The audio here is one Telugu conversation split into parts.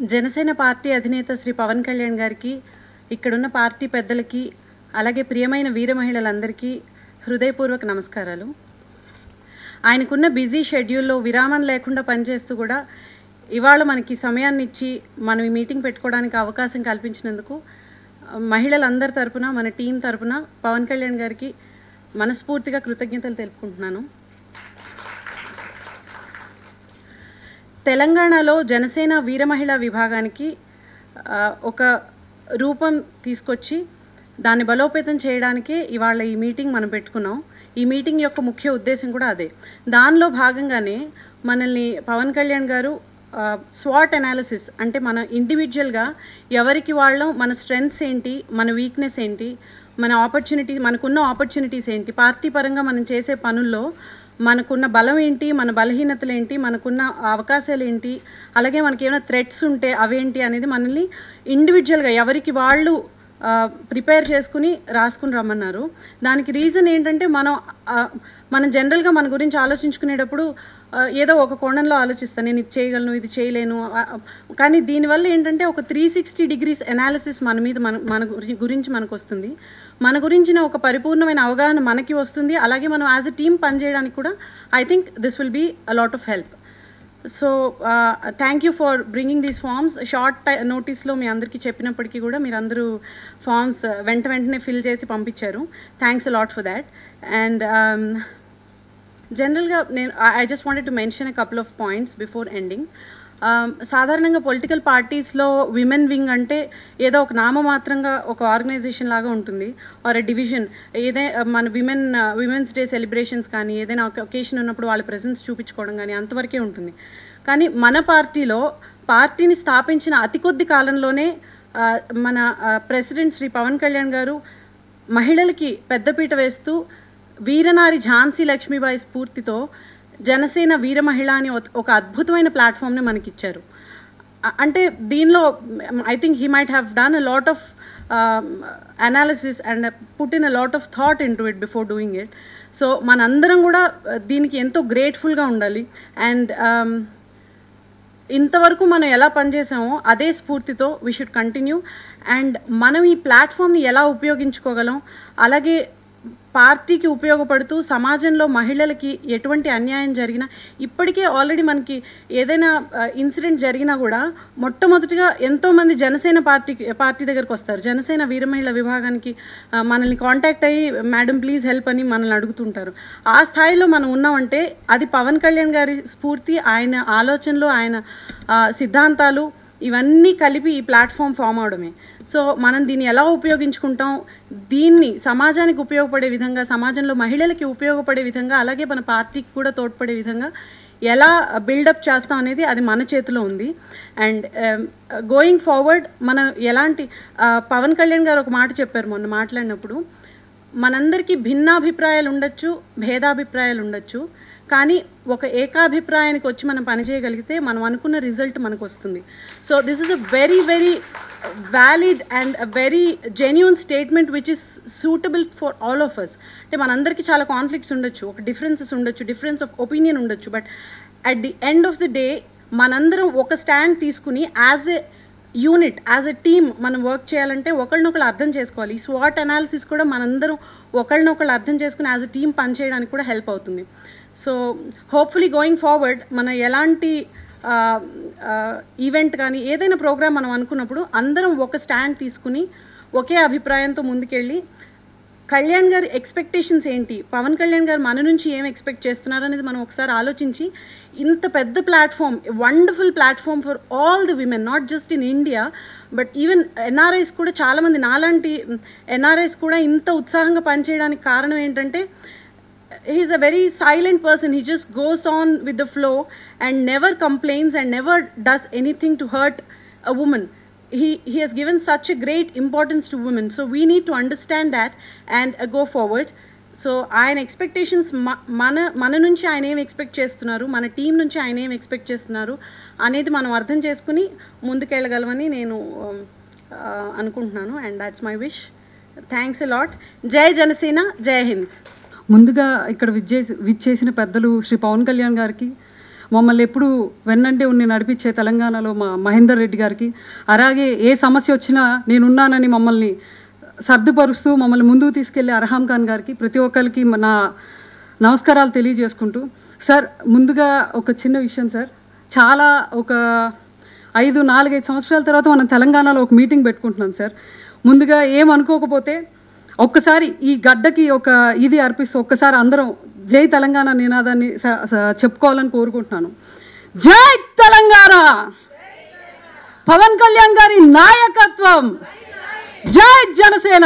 జనసేన పార్టీ అధినేత శ్రీ పవన్ కళ్యాణ్ గారికి ఇక్కడున్న పార్టీ పెద్దలకి అలాగే ప్రియమైన వీర మహిళలందరికీ హృదయపూర్వక నమస్కారాలు ఆయనకున్న బిజీ షెడ్యూల్లో విరామం లేకుండా పనిచేస్తూ కూడా ఇవాళ మనకి సమయాన్ని ఇచ్చి మనం ఈ మీటింగ్ పెట్టుకోవడానికి అవకాశం కల్పించినందుకు ఆ, మహిళలందరి తరపున మన టీం తరపున పవన్ కళ్యాణ్ గారికి మనస్ఫూర్తిగా కృతజ్ఞతలు తెలుపుకుంటున్నాను తెలంగాణలో జనసేన వీర మహిళా విభాగానికి ఆ, ఒక రూపం తీసుకొచ్చి దాన్ని బలోపేతం చేయడానికే ఇవాళ ఈ మీటింగ్ మనం పెట్టుకున్నాం ఈ మీటింగ్ యొక్క ముఖ్య ఉద్దేశం కూడా అదే దానిలో భాగంగానే మనల్ని పవన్ కళ్యాణ్ గారు స్వాట్ అనాలిసిస్ అంటే మన ఇండివిజువల్గా ఎవరికి వాళ్ళం మన స్ట్రెంగ్స్ ఏంటి మన వీక్నెస్ ఏంటి మన ఆపర్చునిటీ మనకున్న ఆపర్చునిటీస్ ఏంటి పార్టీ పరంగా మనం చేసే పనుల్లో మనకున్న బలం ఏంటి మన బలహీనతలు ఏంటి మనకున్న అవకాశాలు ఏంటి అలాగే మనకి ఏమైనా థ్రెట్స్ ఉంటే అవేంటి అనేది మనల్ని ఇండివిజువల్గా ఎవరికి వాళ్ళు ప్రిపేర్ చేసుకుని రాసుకుని రమ్మన్నారు దానికి రీజన్ ఏంటంటే మనం ఆ, మనం జనరల్గా మన గురించి ఆలోచించుకునేటప్పుడు ఆ, ఏదో ఒక కోణంలో ఆలోచిస్తాను నేను ఇది చేయగలను ఇది చేయలేను ఆ, ఆ, కానీ దీనివల్ల ఏంటంటే ఒక త్రీ సిక్స్టీ డిగ్రీస్ అనాలిసిస్ మన మీద మన మన గురి- గురించి మనకు వస్తుంది మన గురించిన ఒక పరిపూర్ణమైన అవగాహన మనకి వస్తుంది అలాగే మనం యాజ్ ఎ టీమ్ పనిచేయడానికి కూడా I think this will be a lot of help so thank you for bringing these forms short నోటీస్లో మీ అందరికీ చెప్పినప్పటికీ కూడా మీరు అందరూ ఫార్మ్స్ వెంట వెంటనే ఫిల్ చేసి పంపించారు thanks lot for that and జనరల్గా నేను I just wanted to mention a couple of points before ending సాధారణంగా పొలిటికల్ పార్టీస్లో విమెన్ వింగ్ అంటే ఏదో ఒక నామమాత్రంగా ఒక ఆర్గనైజేషన్ లాగా ఉంటుంది ఆర్ డివిజన్ ఏదే మన విమెన్ విమెన్స్ డే సెలబ్రేషన్స్ కానీ ఏదైనా ఒక ఒకేషన్ ఉన్నప్పుడు వాళ్ళ ప్రెసెన్స్ చూపించుకోవడం కానీ అంతవరకే ఉంటుంది కానీ మన పార్టీలో పార్టీని స్థాపించిన అతి కొద్ది కాలంలోనే ఆ, మన ప్రెసిడెంట్ శ్రీ పవన్ కళ్యాణ్ గారు మహిళలకి పెద్దపీట వేస్తూ వీరనారి ఝాన్సీ లక్ష్మీబాయి స్ఫూర్తితో జనసేన వీర మహిళ అని ఒక- ఒక అద్భుతమైన ప్లాట్ఫామ్ని మనకిచ్చారు అ- అంటే దీనిలో I think he might have done a lot of analysis and put in a lot of thought in to it before doing it so మనందరం కూడా uh, దీనికి ఎంతో గ్రేట్ఫుల్గా ఉండాలి అండ్ ఇంతవరకు మనం ఎలా పనిచేసామో అదే స్ఫూర్తితో వీ షుడ్ కంటిన్యూ అండ్ మనం ఈ ప్లాట్ఫామ్ని ఎలా ఉపయోగించుకోగలం అలాగే పార్టీకి ఉపయోగపడుతూ సమాజంలో మహిళలకి ఎటువంటి అన్యాయం జరిగినా ఇప్పటికే ఆల్రెడీ మనకి ఏదైనా ఇన్సిడెంట్ జరిగినా కూడా మొట్టమొదటిగా ఎంతోమంది జనసేన పార్టీకి పార్టీ దగ్గరకు వస్తారు జనసేన వీర మహిళ విభాగానికి ఆ, మనల్ని కాంటాక్ట్ అయ్యి మేడం ప్లీజ్ హెల్ప్ అని మనల్ని అడుగుతుంటారు ఆ స్థాయిలో మనం ఉన్నామంటే అది పవన్ కళ్యాణ్ గారి స్ఫూర్తి ఆయన ఆలోచనలు ఆయన ఆ, సిద్ధాంతాలు ఇవన్నీ కలిపి ఈ ప్లాట్ఫామ్ ఫామ్ అవడమే సో మనం దీన్ని ఎలా ఉపయోగించుకుంటాం దీన్ని సమాజానికి ఉపయోగపడే విధంగా సమాజంలో మహిళలకి ఉపయోగపడే విధంగా అలాగే మన పార్టీకి కూడా తోడ్పడే విధంగా ఎలా బిల్డప్ చేస్తాం అనేది అది మన చేతిలో ఉంది అండ్ గోయింగ్ ఫార్వర్డ్ మనం ఎలాంటి ఆ, పవన్ కళ్యాణ్ గారు ఒక మాట చెప్పారు మొన్న మాట్లాడినప్పుడు మనందరికీ భిన్నాభిప్రాయాలు ఉండొచ్చు భేదాభిప్రాయాలు ఉండొచ్చు కానీ ఒక ఏకాభిప్రాయానికి వచ్చి మనం పనిచేయగలిగితే మనం అనుకున్న రిజల్ట్ మనకు వస్తుంది so this is a very very valid and a very genuine statement which is suitable for all of us అంటే మనందరికీ చాలా కాన్ఫ్లిక్ట్స్ ఉండొచ్చు ఒక డిఫరెన్సెస్ ఉండొచ్చు డిఫరెన్స్ ఆఫ్ ఒపీనియన్ ఉండొచ్చు but at the end of the day మనందరం ఒక స్టాండ్ తీసుకుని as a unit as a team మనం వర్క్ చేయాలంటే ఒకళ్ళనొకళ్ళు అర్థం చేసుకోవాలి ఈ స్వాట్ అనాలిసిస్ కూడా మనందరం ఒకళ్ళనొకళ్ళు అర్థం చేసుకుని యాజ్ ఎ టీమ్ పనిచేయడానికి కూడా హెల్ప్ అవుతుంది సో హోప్ఫుల్లీ గోయింగ్ ఫార్వర్డ్ మన ఎలాంటి ఈవెంట్ కానీ ఏదైనా ప్రోగ్రామ్ మనం అనుకున్నప్పుడు అందరం ఒక స్టాండ్ తీసుకుని ఒకే అభిప్రాయంతో ముందుకెళ్ళి కళ్యాణ్ గారి ఎక్స్పెక్టేషన్స్ ఏంటి పవన్ కళ్యాణ్ గారు మన నుంచి ఏం ఎక్స్పెక్ట్ చేస్తున్నారు అనేది మనం ఒకసారి ఆలోచించి ఇంత పెద్ద platform wonderful platform for all the women not just in India but even NRIs కూడా చాలామంది నాలాంటి ఎన్ఆర్ఐస్ కూడా ఇంత ఉత్సాహంగా పనిచేయడానికి కారణం ఏంటంటే he's a very silent person he just goes on with the flow and never complains and never does anything to hurt a woman he he has given such a great importance to women so we need to understand that and uh, go forward so ఆయన ఎక్స్పెక్టేషన్స్ మన మన నుంచి ఆయన ఏం ఎక్స్పెక్ట్ చేస్తున్నారు మన టీం నుంచి ఆయన ఏం ఎక్స్పెక్ట్ చేస్తున్నారు అనేది మనం అర్థం చేసుకుని ముందుకెళ్ళగలమని నేను um, uh, అనుకుంటున్నాను and that's my wish thanks a lot జై జనసేన జై హింద్ ముందుగా ఇక్కడ విచ్చేసి విచ్చేసిన పెద్దలు శ్రీ పవన్ కళ్యాణ్ గారికి మమ్మల్ని ఎప్పుడు వెన్నంటే ఉండి నడిపించే తెలంగాణలో మా మహేందర్ రెడ్డి గారికి అలాగే ఏ సమస్య వచ్చినా నేనున్నానని మమ్మల్ని సర్దుపరుస్తూ మమ్మల్ని ముందుకు తీసుకెళ్లే అర్హాం ఖాన్ గారికి ప్రతి ఒక్కరికి నా నమస్కారాలు తెలియజేసుకుంటూ సార్ ముందుగా ఒక చిన్న విషయం సార్ చాలా ఒక ఐదు నాలుగైదు సంవత్సరాల తర్వాత మనం తెలంగాణలో ఒక మీటింగ్ పెట్టుకుంటున్నాం సార్ ముందుగా ఏమనుకోకపోతే ఒక్కసారి ఈ గడ్డకి ఒక ఇది అర్పిస్తూ ఒక్కసారి అందరం జై తెలంగాణ నినాదాన్ని స- స- చెప్పుకోవాలని కోరుకుంటున్నాను జై తెలంగాణ పవన్ కళ్యాణ్ గారి నాయకత్వం జై Janasena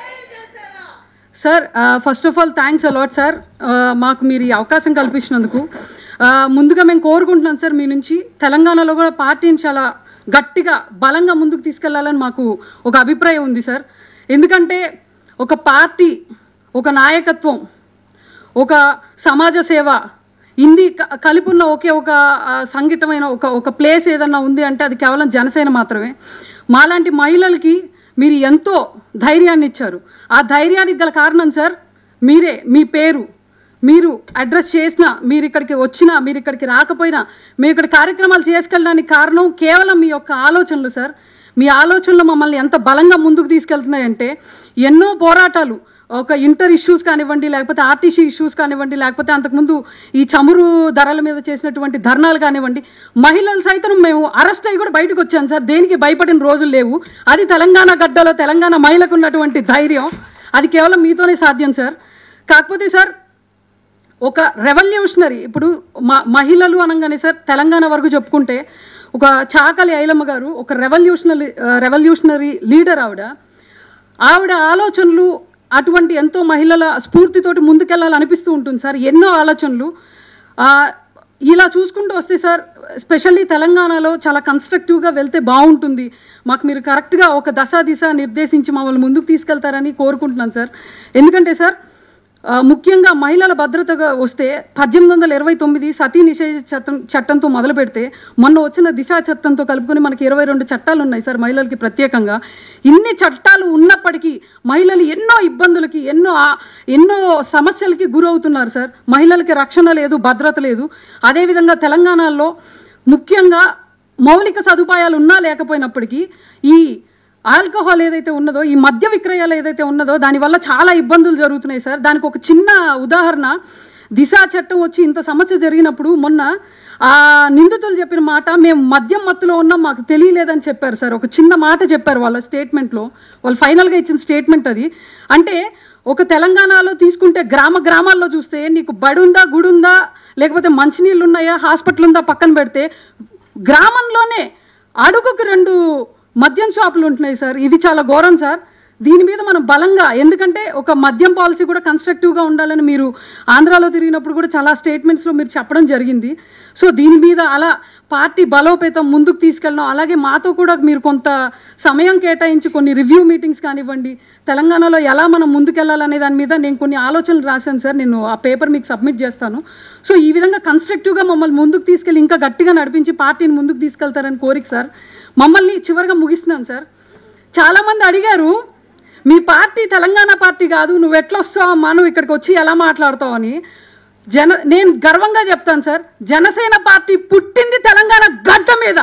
sir first of all thanks a lot sir మాకు మీరు ఈ అవకాశం కల్పించినందుకు ఆ, ముందుగా మేము కోరుకుంటున్నాం సార్ మీ నుంచి తెలంగాణలో కూడా పార్టీని చాలా గట్టిగా బలంగా ముందుకు తీసుకెళ్లాలని మాకు ఒక అభిప్రాయం ఉంది సార్ ఎందుకంటే ఒక పార్టీ ఒక నాయకత్వం ఒక సమాజ సేవ ఇన్ని క- కలిపి ఉన్న ఒకే ఒక ఆ, సంఘటితమైన ఒక ఒక ప్లేస్ ఏదన్నా ఉంది అంటే అది కేవలం జనసేన మాత్రమే మాలాంటి మహిళలకి మీరు ఎంతో ధైర్యాన్ని ఇచ్చారు ఆ ధైర్యానికి గల కారణం సార్ మీరే మీ పేరు మీరు అడ్రస్ చేసినా మీరు ఇక్కడికి వచ్చినా మీరు ఇక్కడికి రాకపోయినా మేము ఇక్కడ కార్యక్రమాలు చేసుకెళ్ళడానికి కారణం కేవలం మీ యొక్క ఆలోచనలు సార్ మీ ఆలోచనలు మమ్మల్ని ఎంత బలంగా ముందుకు తీసుకెళ్తున్నాయంటే ఎన్నో పోరాటాలు ఒక ఇంటర్ ఇష్యూస్ కానివ్వండి లేకపోతే ఆర్టీసీ ఇష్యూస్ కానివ్వండి లేకపోతే అంతకుముందు ఈ చమురు ధరల మీద చేసినటువంటి ధర్నాలు కానివ్వండి మహిళలు సైతం మేము అరెస్ట్ అయ్యి కూడా బయటకు వచ్చాం సార్ దేనికి భయపడిన రోజులు లేవు అది తెలంగాణ గడ్డలో తెలంగాణ మహిళకు ఉన్నటువంటి ధైర్యం అది కేవలం మీతోనే సాధ్యం సార్ కాకపోతే సార్ ఒక రెవల్యూషనరీ ఇప్పుడు మ- మహిళలు అనగానే సార్ తెలంగాణ వరకు చెప్పుకుంటే ఒక చాకలి ఐలమ్మ గారు ఒక రెవల్యూషనరీ రెవల్యూషనరీ లీడర్ ఆవిడ ఆవిడ ఆలోచనలు అటువంటి ఎంతో మహిళల స్ఫూర్తితోటి ముందుకెళ్ళాలనిపిస్తూ ఉంటుంది సార్ ఎన్నో ఆలోచనలు ఆ, ఇలా చూసుకుంటూ వస్తే సార్ స్పెషల్లీ తెలంగాణలో చాలా కన్స్ట్రక్టివ్గా వెళ్తే బాగుంటుంది మాకు మీరు కరెక్ట్గా ఒక దశ దిశ నిర్దేశించి మమ్మల్ని ముందుకు తీసుకెళ్తారని కోరుకుంటున్నాను సార్ ఎందుకంటే సార్ ఆ, ముఖ్యంగా మహిళల భద్రతగా వస్తే పద్దెనిమిది వందల ఇరవై తొమ్మిది సతీ నిషేధ చట్టం చట్టంతో మొదలు పెడితే మొన్న వచ్చిన దిశా చట్టంతో కలుపుకొని మనకి ఇరవై రెండు చట్టాలు ఉన్నాయి సార్ మహిళలకి ప్రత్యేకంగా ఇన్ని చట్టాలు ఉన్నప్పటికీ మహిళలు ఎన్నో ఇబ్బందులకి ఎన్నో ఆ- ఎన్నో సమస్యలకి గురవుతున్నారు సార్ మహిళలకి రక్షణ లేదు భద్రత లేదు అదేవిధంగా తెలంగాణలో ముఖ్యంగా మౌలిక సదుపాయాలు ఉన్నా లేకపోయినప్పటికీ ఈ ఆల్కహాల్ ఏదైతే ఉన్నదో ఈ మద్య విక్రయాలు ఏదైతే ఉన్నదో దానివల్ల చాలా ఇబ్బందులు జరుగుతున్నాయి సార్ దానికి ఒక చిన్న ఉదాహరణ దిశా చట్టం వచ్చి ఇంత సమస్య జరిగినప్పుడు మొన్న ఆ నిందితులు చెప్పిన మాట మేము మద్యం మత్తులో ఉన్నాం మాకు తెలియలేదని చెప్పారు సార్ ఒక చిన్న మాట చెప్పారు వాళ్ళ స్టేట్మెంట్లో వాళ్ళు ఫైనల్గా ఇచ్చిన స్టేట్మెంట్ అది అంటే ఒక తెలంగాణలో తీసుకుంటే గ్రామ గ్రామాల్లో చూస్తే నీకు బడి ఉందా గుడి ఉందా లేకపోతే మంచినీళ్ళు ఉన్నాయా హాస్పిటల్ ఉందా పక్కన పెడితే గ్రామంలోనే అడుగుకి రెండు మద్యం షాపులు ఉంటున్నాయి సార్ ఇది చాలా ఘోరం సార్ దీని మీద మనం బలంగా ఎందుకంటే ఒక మద్యం పాలసీ కూడా కన్స్ట్రక్టివ్గా ఉండాలని మీరు ఆంధ్రాలో తిరిగినప్పుడు కూడా చాలా స్టేట్మెంట్స్లో మీరు చెప్పడం జరిగింది సో దీని మీద అలా పార్టీ బలోపేతం ముందుకు తీసుకెళ్ళడం అలాగే మాతో కూడా మీరు కొంత సమయం కేటాయించి కొన్ని రివ్యూ మీటింగ్స్ కానివ్వండి తెలంగాణలో ఎలా మనం ముందుకెళ్ళాలనే దాని మీద నేను కొన్ని ఆలోచనలు రాశాను సార్ నేను ఆ పేపర్ మీకు సబ్మిట్ చేస్తాను సో ఈ విధంగా కన్స్ట్రక్టివ్గా మమ్మల్ని ముందుకు తీసుకెళ్ళి ఇంకా గట్టిగా నడిపించి పార్టీని ముందుకు తీసుకెళ్తారని కోరిక సార్ మమ్మల్ని చివరిగా ముగిస్తున్నాను సార్ చాలామంది అడిగారు మీ పార్టీ తెలంగాణ పార్టీ కాదు నువ్వు ఎట్లా వస్తావు అమ్మా నువ్వు ఇక్కడికి వచ్చి ఎలా మాట్లాడతావు అని జన నేను గర్వంగా చెప్తాను సార్ జనసేన పార్టీ పుట్టింది తెలంగాణ గడ్డ మీద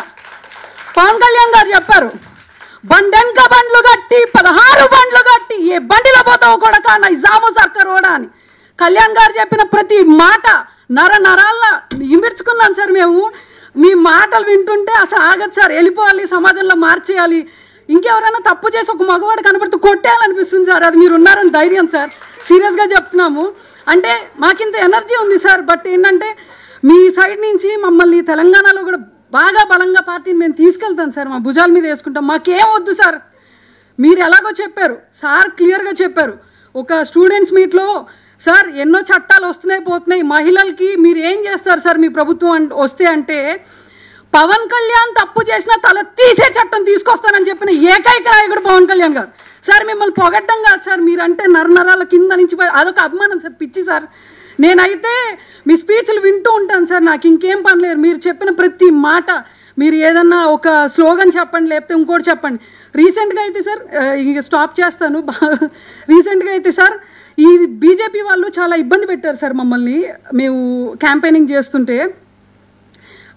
పవన్ కళ్యాణ్ గారు చెప్పారు బండెంక బండ్లు కట్టి పదహారు బండ్లు కట్టి ఏ బండిలో పోతావు కూడా నిజాము సర్కార్ కూడా అని కళ్యాణ్ గారు చెప్పిన ప్రతి మాట నర నరాల్లో ఇమిర్చుకున్నాం సార్ మేము మీ మాటలు వింటుంటే అసలు ఆగదు సార్ వెళ్ళిపోవాలి సమాజంలో మార్చేయాలి ఇంకెవరైనా తప్పు చేసి ఒక మగవాడు కనబడితే కొట్టేయాలనిపిస్తుంది సార్ అది మీరు ఉన్నారని ధైర్యం సార్ సీరియస్గా చెప్తున్నాము అంటే మాకింత ఎనర్జీ ఉంది సార్ బట్ ఏంటంటే మీ సైడ్ నుంచి మమ్మల్ని తెలంగాణలో కూడా బాగా బలంగా పార్టీని మేము తీసుకెళ్తాం సార్ మా భుజాల మీద వేసుకుంటాం మాకేం వద్దు సార్ మీరు ఎలాగో చెప్పారు సార్ క్లియర్గా చెప్పారు ఒక స్టూడెంట్స్ మీట్లో సార్ ఎన్నో చట్టాలు వస్తున్నాయి పోతున్నాయి మహిళలకి మీరు ఏం చేస్తారు సార్ మీ ప్రభుత్వం అన్- వస్తే అంటే పవన్ కళ్యాణ్ తప్పు చేసిన తల తీసే చట్టం తీసుకొస్తానని చెప్పిన ఏకైక నాయకుడు పవన్ కళ్యాణ్ గారు సార్ మిమ్మల్ని పొగడ్డం కాదు సార్ మీరంటే నరనరాల కింద నుంచి పై- అదొక అభిమానం సార్ పిచ్చి సార్ నేనైతే మీ స్పీచ్లు వింటూ ఉంటాను సార్ నాకు ఇంకేం పని లేదు మీరు చెప్పిన ప్రతి మాట మీరు ఏదన్నా ఒక స్లోగన్ చెప్పండి లేకపోతే ఇంకోటి చెప్పండి రీసెంట్గా అయితే సార్ ఆ, ఇక స్టాప్ చేస్తాను రీసెంట్గా అయితే సార్ ఈ బీజేపీ వాళ్ళు చాలా ఇబ్బంది పెట్టారు సార్ మమ్మల్ని మేము క్యాంపెయినింగ్ చేస్తుంటే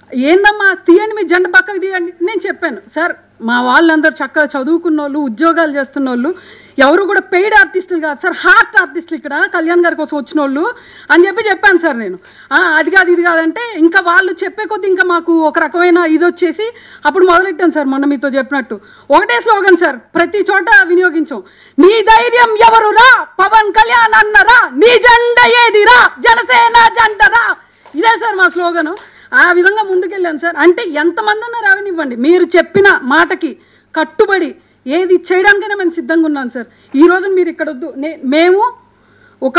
ఏందమ్మా తీయండి మీ జెండా పక్కకు తీయండి నేను చెప్పాను సార్ మా వాళ్ళందరూ చక్కగా చదువుకున్న వాళ్ళు ఉద్యోగాలు చేస్తున్న వాళ్ళు ఎవరు కూడా పెయిడ్ ఆర్టిస్టులు కాదు సార్ హార్ట్ ఆర్టిస్టులు ఇక్కడ కళ్యాణ్ గారి కోసం వచ్చిన వాళ్ళు అని చెప్పి చెప్పాను సార్ నేను "ఆ, అది కాదు ఇది కాదంటే ఇంకా వాళ్ళు చెప్పే కొద్దీ ఇంకా మాకు ఒక రకమైన ఇది వచ్చేసి అప్పుడు మొదలెట్టాను సార్ మొన్న మీతో చెప్పినట్టు ఒకటే స్లోగన్ సార్ ప్రతి చోట వినియోగించాం నీ ధైర్యం ఎవరురా పవన్ కళ్యాణ్ అన్నరా నీ జెండ ఏదిరా జనసేన జెండరా ఇదే సార్ మా స్లోగను ఆ విధంగా ముందుకెళ్ళాను సార్ అంటే ఎంతమంది అన్నా రావనివ్వండి మీరు చెప్పిన మాటకి కట్టుబడి ఏది చేయడానికైనా మేము సిద్ధంగా ఉన్నాను సార్ ఈ రోజు మీరు ఇక్కడ వద్దు నే- మేము ఒక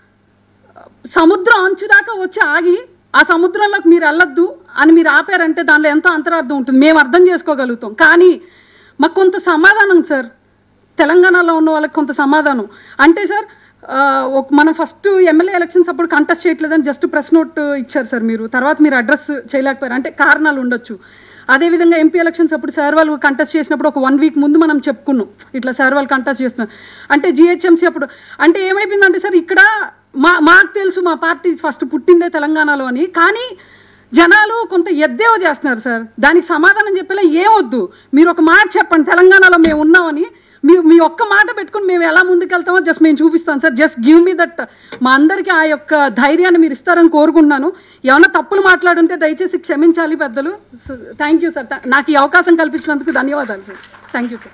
సముద్రం అంచు దాకా వచ్చి ఆగి ఆ సముద్రంలోకి మీరు వెళ్ళొద్దు అని మీరు ఆపారంటే దానిలో ఎంతో అంతరార్థం ఉంటుంది మేము అర్థం చేసుకోగలుగుతాం కానీ మాకు కొంత సమాధానం సార్ తెలంగాణలో ఉన్న వాళ్ళకి కొంత సమాధానం అంటే సార్ ఆ, ఒక మనం ఫస్ట్ ఎమ్మెల్యే ఎలక్షన్స్ అప్పుడు కంటెస్ట్ చేయట్లేదని జస్ట్ ప్రెస్ నోట్ ఇచ్చారు సార్ మీరు తర్వాత మీరు అడ్రస్ చేయలేకపోయారు అంటే కారణాలు ఉండొచ్చు అదేవిధంగా ఎంపీ ఎలక్షన్స్ అప్పుడు సార్ వాళ్ళు కంటెస్ట్ చేసినప్పుడు ఒక వన్ వీక్ ముందు మనం చెప్పుకున్నాం ఇట్లా సార్ వాళ్ళు కంటెస్ట్ చేస్తున్నారు అంటే జిహెచ్ఎంసీ అప్పుడు అంటే ఏమైపోయిందంటే సార్ ఇక్కడ మా మాకు తెలుసు మా పార్టీ ఫస్ట్ పుట్టిందే తెలంగాణలో అని కానీ జనాలు కొంత ఎద్దేవా చేస్తున్నారు సార్ దానికి సమాధానం చెప్పేలా ఏమొద్దు మీరు ఒక మాట చెప్పండి తెలంగాణలో మేము ఉన్నామని మీ మీ ఒక్క మాట పెట్టుకుని మేము ఎలా ముందుకెళ్తామో జస్ట్ మేము చూపిస్తాం sir just give me that మా అందరికీ ఆ యొక్క ధైర్యాన్ని మీరు ఇస్తారని కోరుకుంటున్నాను ఏమైనా తప్పులు మాట్లాడుంటే దయచేసి క్షమించాలి పెద్దలు థ్యాంక్ యూ సార్ నాకు ఈ అవకాశం కల్పించినందుకు ధన్యవాదాలు సార్ థ్యాంక్ యూ సార్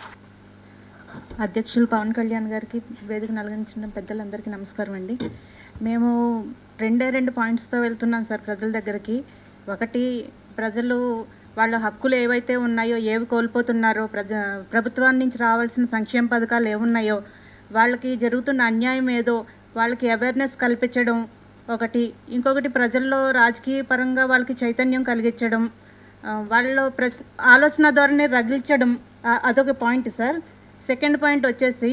అధ్యక్షులు పవన్ కళ్యాణ్ గారికి వేదిక నలగించిన పెద్దలందరికీ నమస్కారం అండి మేము రెండే రెండు పాయింట్స్తో వెళ్తున్నాం సార్ ప్రజల దగ్గరికి ఒకటి ప్రజలు వాళ్ళ హక్కులు ఏవైతే ఉన్నాయో ఏవి కోల్పోతున్నారో ప్రజ ప్రభుత్వం నుంచి రావాల్సిన సంక్షేమ పథకాలు ఏమున్నాయో వాళ్ళకి జరుగుతున్న అన్యాయం ఏదో వాళ్ళకి అవేర్నెస్ కల్పించడం ఒకటి ఇంకొకటి ప్రజల్లో రాజకీయ పరంగా వాళ్ళకి చైతన్యం కలిగించడం ఆ, వాళ్ళలో ప్రశ్న ఆలోచన ధోరణి రగిల్చడం ఆ, అదొక పాయింట్ సార్ సెకండ్ పాయింట్ వచ్చేసి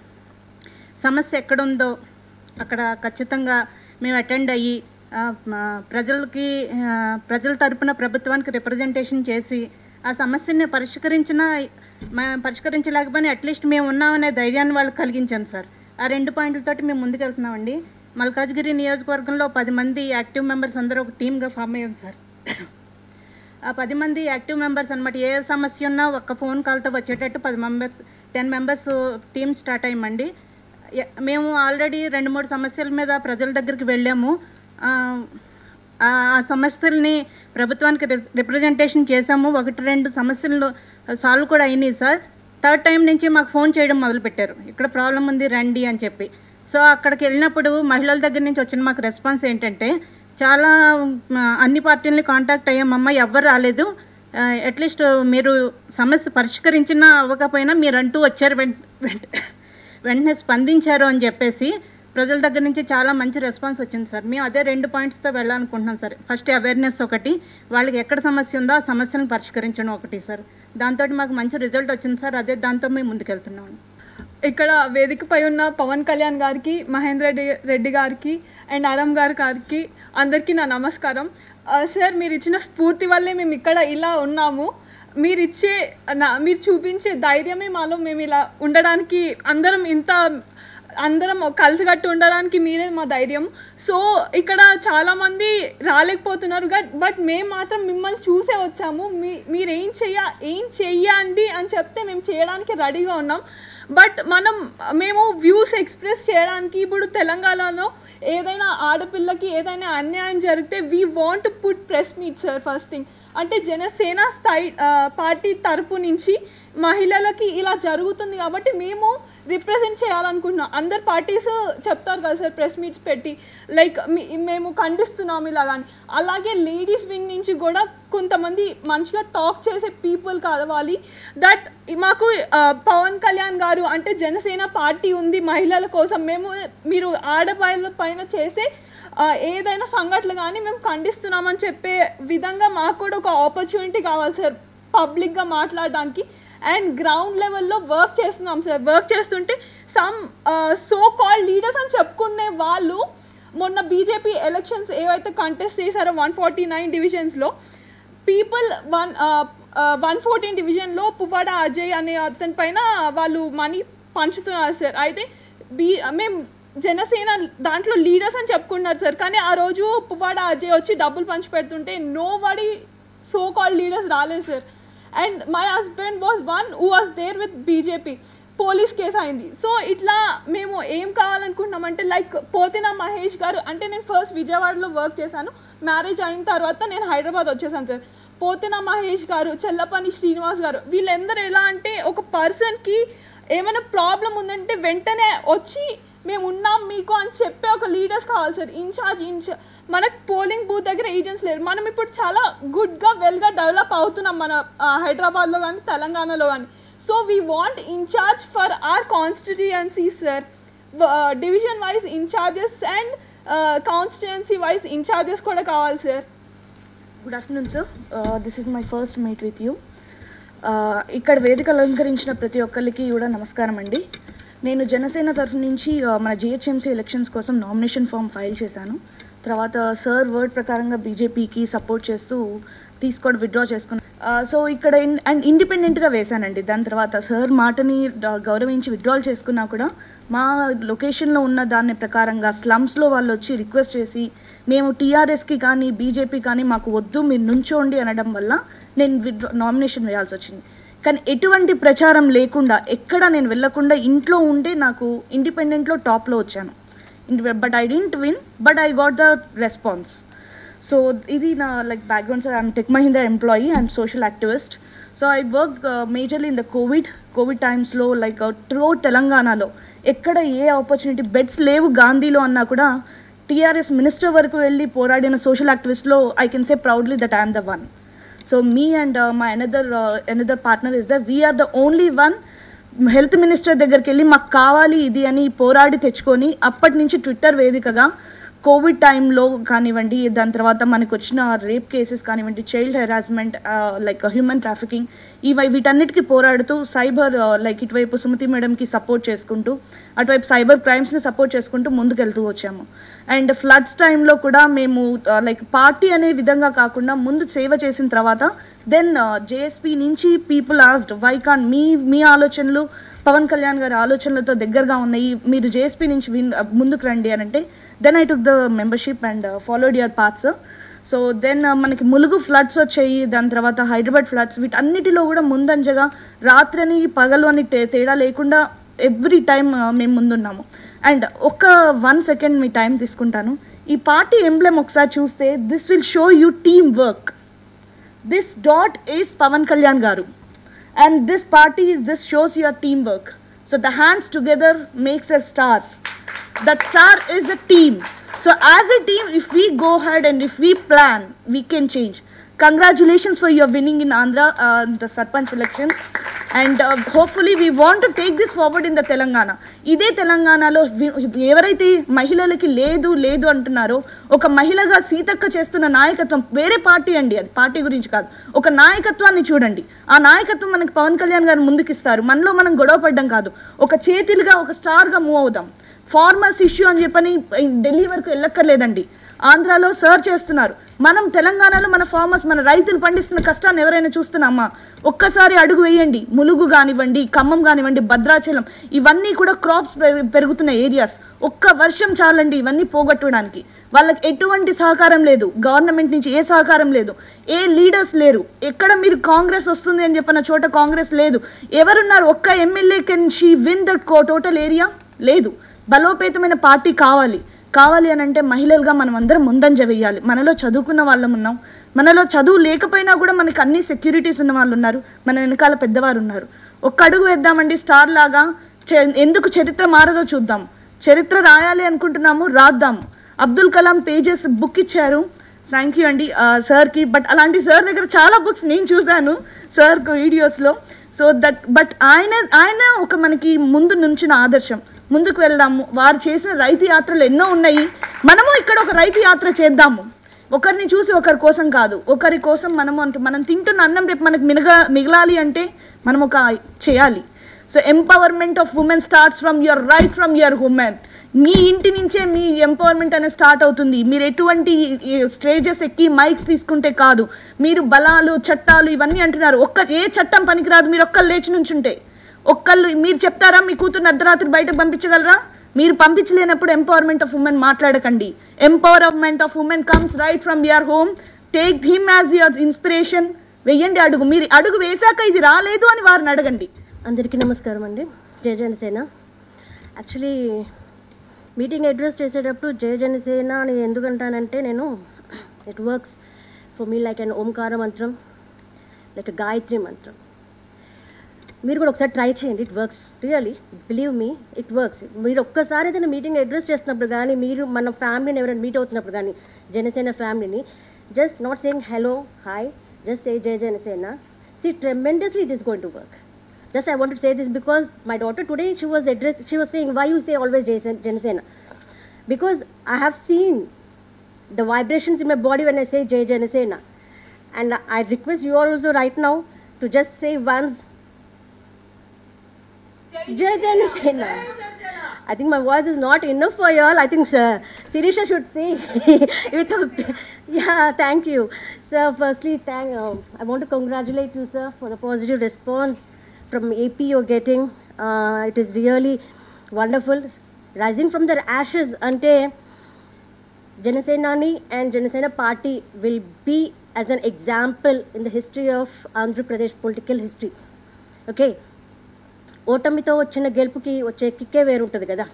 సమస్య ఎక్కడుందో అక్కడ ఖచ్చితంగా మేము అటెండ్ అయ్యి ఆ, మా ప్రజలకి ఆ, ప్రజల తరపున ప్రభుత్వానికి రిప్రజెంటేషన్ చేసి ఆ సమస్యని పరిష్కరించిన మా- పరిష్కరించలేకపోయినా అట్లీస్ట్ మేము ఉన్నామనే ధైర్యాన్ని వాళ్ళకి కలిగించాను సార్ ఆ రెండు పాయింట్లతోటి మేము ముందుకెళ్తున్నామండి మల్కాజ్గిరి నియోజకవర్గంలో పది మంది యాక్టివ్ మెంబర్స్ అందరూ ఒక టీమ్గా ఫామ్ అయ్యాం సార్ ఆ పది మంది యాక్టివ్ మెంబర్స్ అనమాట ఏ సమస్య ఉన్నా ఒక్క ఫోన్ కాల్తో వచ్చేటట్టు పది members ten members team start అయ్యామండి ఎ- మేము ఆల్రెడీ రెండు మూడు సమస్యల మీద ప్రజల దగ్గరికి వెళ్ళాము ఆ, ఆ ఆ సమస్యల్ని ప్రభుత్వానికి రి- రిప్రజెంటేషన్ చేశాము ఒకటి రెండు సమస్యలు సాల్వ్ కూడా అయినాయి సార్ థర్డ్ టైం నుంచి మాకు ఫోన్ చేయడం మొదలుపెట్టారు ఇక్కడ ప్రాబ్లం ఉంది రండి అని చెప్పి సో అక్కడికి వెళ్ళినప్పుడు మహిళల దగ్గర నుంచి వచ్చిన మాకు రెస్పాన్స్ ఏంటంటే చాలా మ, అన్ని పార్టీలని కాంటాక్ట్ అయ్యామమ్మ ఎవ్వరు రాలేదు అట్లీస్ట్ మీరు సమస్య పరిష్కరించినా అవ్వకపోయినా మీరు అంటూ వచ్చారు వెంట వెంట వెంటనే స్పందించారు అని చెప్పేసి ప్రజల దగ్గర నుంచి చాలా మంచి రెస్పాన్స్ వచ్చింది సార్ మేము అదే రెండు పాయింట్స్తో వెళ్ళాలనుకుంటున్నాం సార్ ఫస్ట్ అవేర్నెస్ ఒకటి వాళ్ళకి ఎక్కడ సమస్య ఉందో ఆ సమస్యను పరిష్కరించడం ఒకటి సార్ దాంతో మాకు మంచి రిజల్ట్ వచ్చింది సార్ అదే దాంతో మేము ముందుకెళ్తున్నాం ఇక్కడ వేదికపై ఉన్న పవన్ కళ్యాణ్ గారికి మహేంద్ర రెడ్డి రెడ్డి గారికి అండ్ ఆరం గారి గారికి అందరికీ నా నమస్కారం ఆ, సార్ మీరు ఇచ్చిన స్ఫూర్తి వల్లే మేము ఇక్కడ ఇలా ఉన్నాము మీరు ఇచ్చే నా మీరు చూపించే ధైర్యమే మాలో మేము ఇలా ఉండడానికి అందరం ఇంత అందరం కలిసికట్టు ఉండడానికి మీరే మా ధైర్యం సో ఇక్కడ చాలా మంది రాలేకపోతున్నారు బట్ బట్ మేము మాత్రం మిమ్మల్ని చూసే వచ్చాము మీ మీరు ఏం చెయ్య ఏం చెయ్యండి అని చెప్తే మేము చేయడానికి రెడీగా ఉన్నాం బట్ మనం మేము వ్యూస్ ఎక్స్ప్రెస్ చేయడానికి ఇప్పుడు తెలంగాణలో ఏదైనా ఆడపిల్లకి ఏదైనా అన్యాయం జరిగితే we want put press meet sir first thing అంటే జనసేన స్థాయి ఆ, పార్టీ తరపు నుంచి మహిళలకి ఇలా జరుగుతుంది కాబట్టి మేము రిప్రజెంట్ చేయాలనుకుంటున్నాం అందరు పార్టీస్ చెప్తారు కదా సార్ ప్రెస్ మీట్స్ పెట్టి లైక్ మేము ఖండిస్తున్నాం ఇలాగని అలాగే లేడీస్ వింగ్ నుంచి కూడా కొంతమంది మంచిగా టాక్ చేసే పీపుల్ కావాలి దట్ మాకు ఆ, పవన్ కళ్యాణ్ గారు అంటే జనసేన పార్టీ ఉంది మహిళల కోసం మేము మీరు ఆడవాళ్ళ పైన చేసే ఆ, ఏదైనా సంఘటనలు కానీ మేము ఖండిస్తున్నామని చెప్పే విధంగా మాకు కూడా ఒక ఆపర్చునిటీ కావాలి సార్ పబ్లిక్గా మాట్లాడడానికి అండ్ గ్రౌండ్ లెవెల్లో వర్క్ చేస్తున్నాం సార్ వర్క్ చేస్తుంటే సమ్ సో కాల్డ్ లీడర్స్ అని చెప్పుకునే వాళ్ళు మొన్న బీజేపీ ఎలక్షన్స్ ఏవైతే కంటెస్ట్ చేశారో వన్ ఫార్టీ నైన్ డివిజన్స్లో పీపుల్ వన్ వన్ ఫోర్టీన్ డివిజన్లో పువ్వాడ అజయ్ అనే అతని పైన వాళ్ళు మనీ పంచుతున్నారు సార్ అయితే బీ మేము జనసేన దాంట్లో లీడర్స్ అని చెప్పుకున్నారు సార్ కానీ ఆ రోజు పువ్వాడ అజయ్ వచ్చి డబ్బులు పంచి పెడుతుంటే nobody so called leaders రాలేదు sir and my husband was one who was there with BJP police case అయింది సో ఇట్లా మేము ఏం కావాలనుకుంటున్నామంటే లైక్ పోతిన మహేష్ గారు అంటే నేను ఫస్ట్ విజయవాడలో వర్క్ చేశాను మ్యారేజ్ అయిన తర్వాత నేను హైదరాబాద్ వచ్చేసాను సార్ పోతిన మహేష్ గారు చెల్లపని శ్రీనివాస్ గారు వీళ్ళందరూ ఎలా అంటే ఒక పర్సన్కి ఏమైనా ప్రాబ్లం ఉందంటే వెంటనే వచ్చి మేము ఉన్నాం మీకు అని చెప్పే ఒక లీడర్స్ కావాలి సార్ ఇన్ఛార్జ్ ఇన్ఛార్జ్ మనకు పోలింగ్ బూత్ దగ్గర ఏజెంట్స్ లేరు మనం ఇప్పుడు చాలా గుడ్గా వెల్గా డెవలప్ అవుతున్నాం మన ఆ, హైదరాబాద్లో కానీ తెలంగాణలో కానీ so we want incharge for our constituency sir division wise incharges and constituency wise incharges కూడా కావాలి sir good afternoon sir this is my first meet with you ఇక్కడ వేదిక అలంకరించిన ప్రతి ఒక్కరికి కూడా నమస్కారం అండి నేను జనసేన తరఫు నుంచి uh, మన జిహెచ్ఎంసీ ఎలక్షన్స్ కోసం నామినేషన్ ఫామ్ ఫైల్ చేశాను తర్వాత సార్ వర్డ్ ప్రకారంగా బీజేపీకి సపోర్ట్ చేస్తూ తీసుకోవడం విత్డ్రా చేసుకున్నాను సో ఇక్కడ అండ్ ఇండిపెండెంట్గా వేశానండి దాని తర్వాత సార్ మాటని డ- గౌరవించి విత్డ్రాల్ చేసుకున్నా కూడా మా లొకేషన్లో ఉన్న దాని ప్రకారంగా స్లమ్స్లో వాళ్ళు వచ్చి రిక్వెస్ట్ చేసి మేము టీఆర్ఎస్కి కానీ బీజేపీ కానీ మాకు వద్దు మీరు నుంచోండి అనడం వల్ల నేను విత్డ్రా నామినేషన్ వేయాల్సి వచ్చింది కానీ ఎటువంటి ప్రచారం లేకుండా ఎక్కడ నేను వెళ్ళకుండా ఇంట్లో ఉండే నాకు ఇండిపెండెంట్లో టాప్లో వచ్చాను but I didn't win but I got the response so ఇది నా like background sir I'm tech Mahindra employee I'm social activist so I work majorly in the covid covid టైమ్స్లో లైక్ త్రూ తెలంగాణలో ఎక్కడ ఏ ఆపర్చునిటీ బెడ్స్ లేవు గాంధీలో అన్నా కూడా టీఆర్ఎస్ మినిస్టర్ వరకు వెళ్ళి పోరాడిన సోషల్ యాక్టివిస్ట్లో I can say proudly that I'm the one so me and my another another partner is the we're the only one health minister దగ్గరికి వెళ్ళి మాకు కావాలి ఇది అని పోరాడి తెచ్చుకొని అప్పటి నుంచి ట్విట్టర్ వేదికగా కోవిడ్ టైంలో కానివ్వండి దాని తర్వాత మనకు వచ్చిన రేప్ కేసెస్ కానివ్వండి child harassment like human trafficking ఇవి వీటన్నిటికీ పోరాడుతూ సైబర్ లైక్ ఇటువైపు సుమతి మేడంకి సపోర్ట్ చేసుకుంటూ అటువైపు సైబర్ క్రైమ్స్ని సపోర్ట్ చేసుకుంటూ ముందుకెళ్తూ వచ్చాము అండ్ ఫ్లడ్స్ టైంలో కూడా మేము లైక్ పార్టీ అనే విధంగా కాకుండా ముందు సేవ చేసిన తర్వాత దెన్ జేఎస్పీ నుంచి పీపుల్ ఆస్డ్ వై కాన్ మీ మీ ఆలోచనలు పవన్ కళ్యాణ్ గారి ఆలోచనలతో దగ్గరగా ఉన్నాయి మీరు జేఎస్పీ నుంచి విన్ ముందుకు రండి అని అంటే then I took the membership and followed your paths so then మనకి ములుగు ఫ్లడ్స్ వచ్చాయి దాని తర్వాత హైదరాబాద్ ఫ్లడ్స్ వీటన్నిటిలో కూడా ముందంజగా రాత్రని పగలు అని తే- తేడా లేకుండా ఎవ్రీ టైం మేము ముందున్నాము అండ్ ఒక వన్ సెకండ్ మీ టైం తీసుకుంటాను ఈ పార్టీ ఎంబ్లెమ్ ఒకసారి చూస్తే this will show you team work this dot is Pawan Kalyan గారు and this party this shows your team work so the hands together makes a star that star is a team so as a team if we go head and if we plan we can change congratulations for your winning in Andhra the sarpanch elections and hopefully we want to take this forward in the Telangana ఇదే తెలంగాణలో వి- ఎవరైతే మహిళలకి లేదు లేదు అంటున్నారో ఒక మహిళగా సీతక్క చేస్తున్న నాయకత్వం వేరే పార్టీ అండి అది పార్టీ గురించి కాదు ఒక నాయకత్వాన్ని చూడండి ఆ నాయకత్వం మనకి పవన్ కళ్యాణ్ గారు ముందుకిస్తారు మనలో మనం గొడవ పడ్డం కాదు ఒక చేతిలుగా ఒక స్టార్గా మూవ్ అవుదాం ఫార్మర్స్ ఇష్యూ అని చెప్పని ఢిల్లీ వరకు వెళ్ళక్కర్లేదండి ఆంధ్రాలో సర్ చేస్తున్నారు మనం తెలంగాణలో మన ఫార్మర్స్ మన రైతులు పండిస్తున్న కష్టాన్ని ఎవరైనా చూస్తున్నామా ఒక్కసారి అడుగు వేయండి ములుగు కానివ్వండి ఖమ్మం కానివ్వండి భద్రాచలం ఇవన్నీ కూడా క్రాప్స్ పెరుగుతున్న ఏరియాస్ ఒక్క వర్షం చాలండి ఇవన్నీ పోగొట్టడానికి వాళ్ళకి ఎటువంటి సహకారం లేదు గవర్నమెంట్ నుంచి ఏ సహకారం లేదు ఏ లీడర్స్ లేరు ఎక్కడ మీరు కాంగ్రెస్ వస్తుంది అని చెప్పిన చోట కాంగ్రెస్ లేదు ఎవరున్నారు ఒక్క MLA can she win that total area లేదు బలోపేతమైన పార్టీ కావాలి కావాలి అని అంటే మహిళలుగా మనం అందరం ముందంజ వేయాలి మనలో చదువుకున్న వాళ్ళం ఉన్నాం మనలో చదువు లేకపోయినా కూడా మనకి అన్ని సెక్యూరిటీస్ ఉన్న వాళ్ళు ఉన్నారు మన వెనకాల పెద్దవారు ఉన్నారు ఒక్క అడుగు వేద్దామండి స్టార్ లాగా చే- ఎందుకు చరిత్ర మారదో చూద్దాం చరిత్ర రాయాలి అనుకుంటున్నాము రాద్దాము అబ్దుల్ కలాం పేజెస్ బుక్ ఇచ్చారు థ్యాంక్ యూ అండి ఆ, సార్కి బట్ అలాంటి సార్ దగ్గర చాలా బుక్స్ నేను చూశాను సార్ వీడియోస్లో సో దట్ బట్ ఆయన ఆయన ఒక మనకి ముందు నుంచిన ఆదర్శం ముందుకు వెళ్దాము వారు చేసిన రైతు యాత్రలు ఎన్నో ఉన్నాయి మనము ఇక్కడ ఒక రైతు యాత్ర చేద్దాము ఒకరిని చూసి ఒకరి కోసం కాదు ఒకరి కోసం మనము అంటే మనం తింటున్న అన్నం రేపు మనకు మినగ మిగలాలి అంటే మనం ఒక చేయాలి so empowerment of women starts from your right from your women మీ ఇంటి నుంచే మీ ఎంపవర్మెంట్ అనేది స్టార్ట్ అవుతుంది మీరు ఎటువంటి స్టేజెస్ ఎక్కి మైక్స్ తీసుకుంటే కాదు మీరు బలాలు చట్టాలు ఇవన్నీ అంటున్నారు ఒక్క ఏ చట్టం పనికిరాదు మీరు ఒక్కళ్ళు లేచి నుంచుంటే ఒక్కళ్ళు మీరు చెప్తారా మీ కూతురు అర్ధరాత్రి బయటకు పంపించగలరా మీరు పంపించలేనప్పుడు ఎంపవర్మెంట్ ఆఫ్ ఉమెన్ మాట్లాడకండి empowerment of women comes right from your home take him as your inspiration వెయ్యండి అడుగు మీరు అడుగు వేశాక ఇది రాలేదు అని వారిని అడగండి అందరికీ నమస్కారం అండి జయ జనసేన యాక్చువల్లీ మీటింగ్ అడ్రస్ చేసేటప్పుడు జయ జనసేన అని ఎందుకంటానంటే నేను it works for me like and ఓంకార మంత్రం లైక్ గాయత్రి మంత్రం మీరు కూడా ఒకసారి ట్రై చేయండి it works really believe me it works మీరు ఒక్కసారి ఏదైనా మీటింగ్ అడ్రస్ చేస్తున్నప్పుడు కానీ మీరు మన ఫ్యామిలీని ఎవరైనా మీట్ అవుతున్నప్పుడు కానీ జనసేన ఫ్యామిలీని just not saying hello hi just say జయ Janasena see tremendously it is going to work just I want to say this because my daughter today she was addressed she was saying why you say always Jason Janasena because I have seen the vibrations in my body when I say Jay Janasena and I request you all also right now to just say once Jay Janasena I think my voice is not enough for you all. I think uh, Sirisha should say with a, yeah, thank you. So firstly, thank, uh, I want to congratulate you, sir, for the positive response from AP you're getting. Uh, it is really wonderful. Rising from the ashes, ante Janasenani and Janasena party will be as an example in the history of Andhra Pradesh political history. Okay. ఓటమితో వచ్చిన గెలుపుకి వచ్చే కిక్కే వేరుంటుంది కదా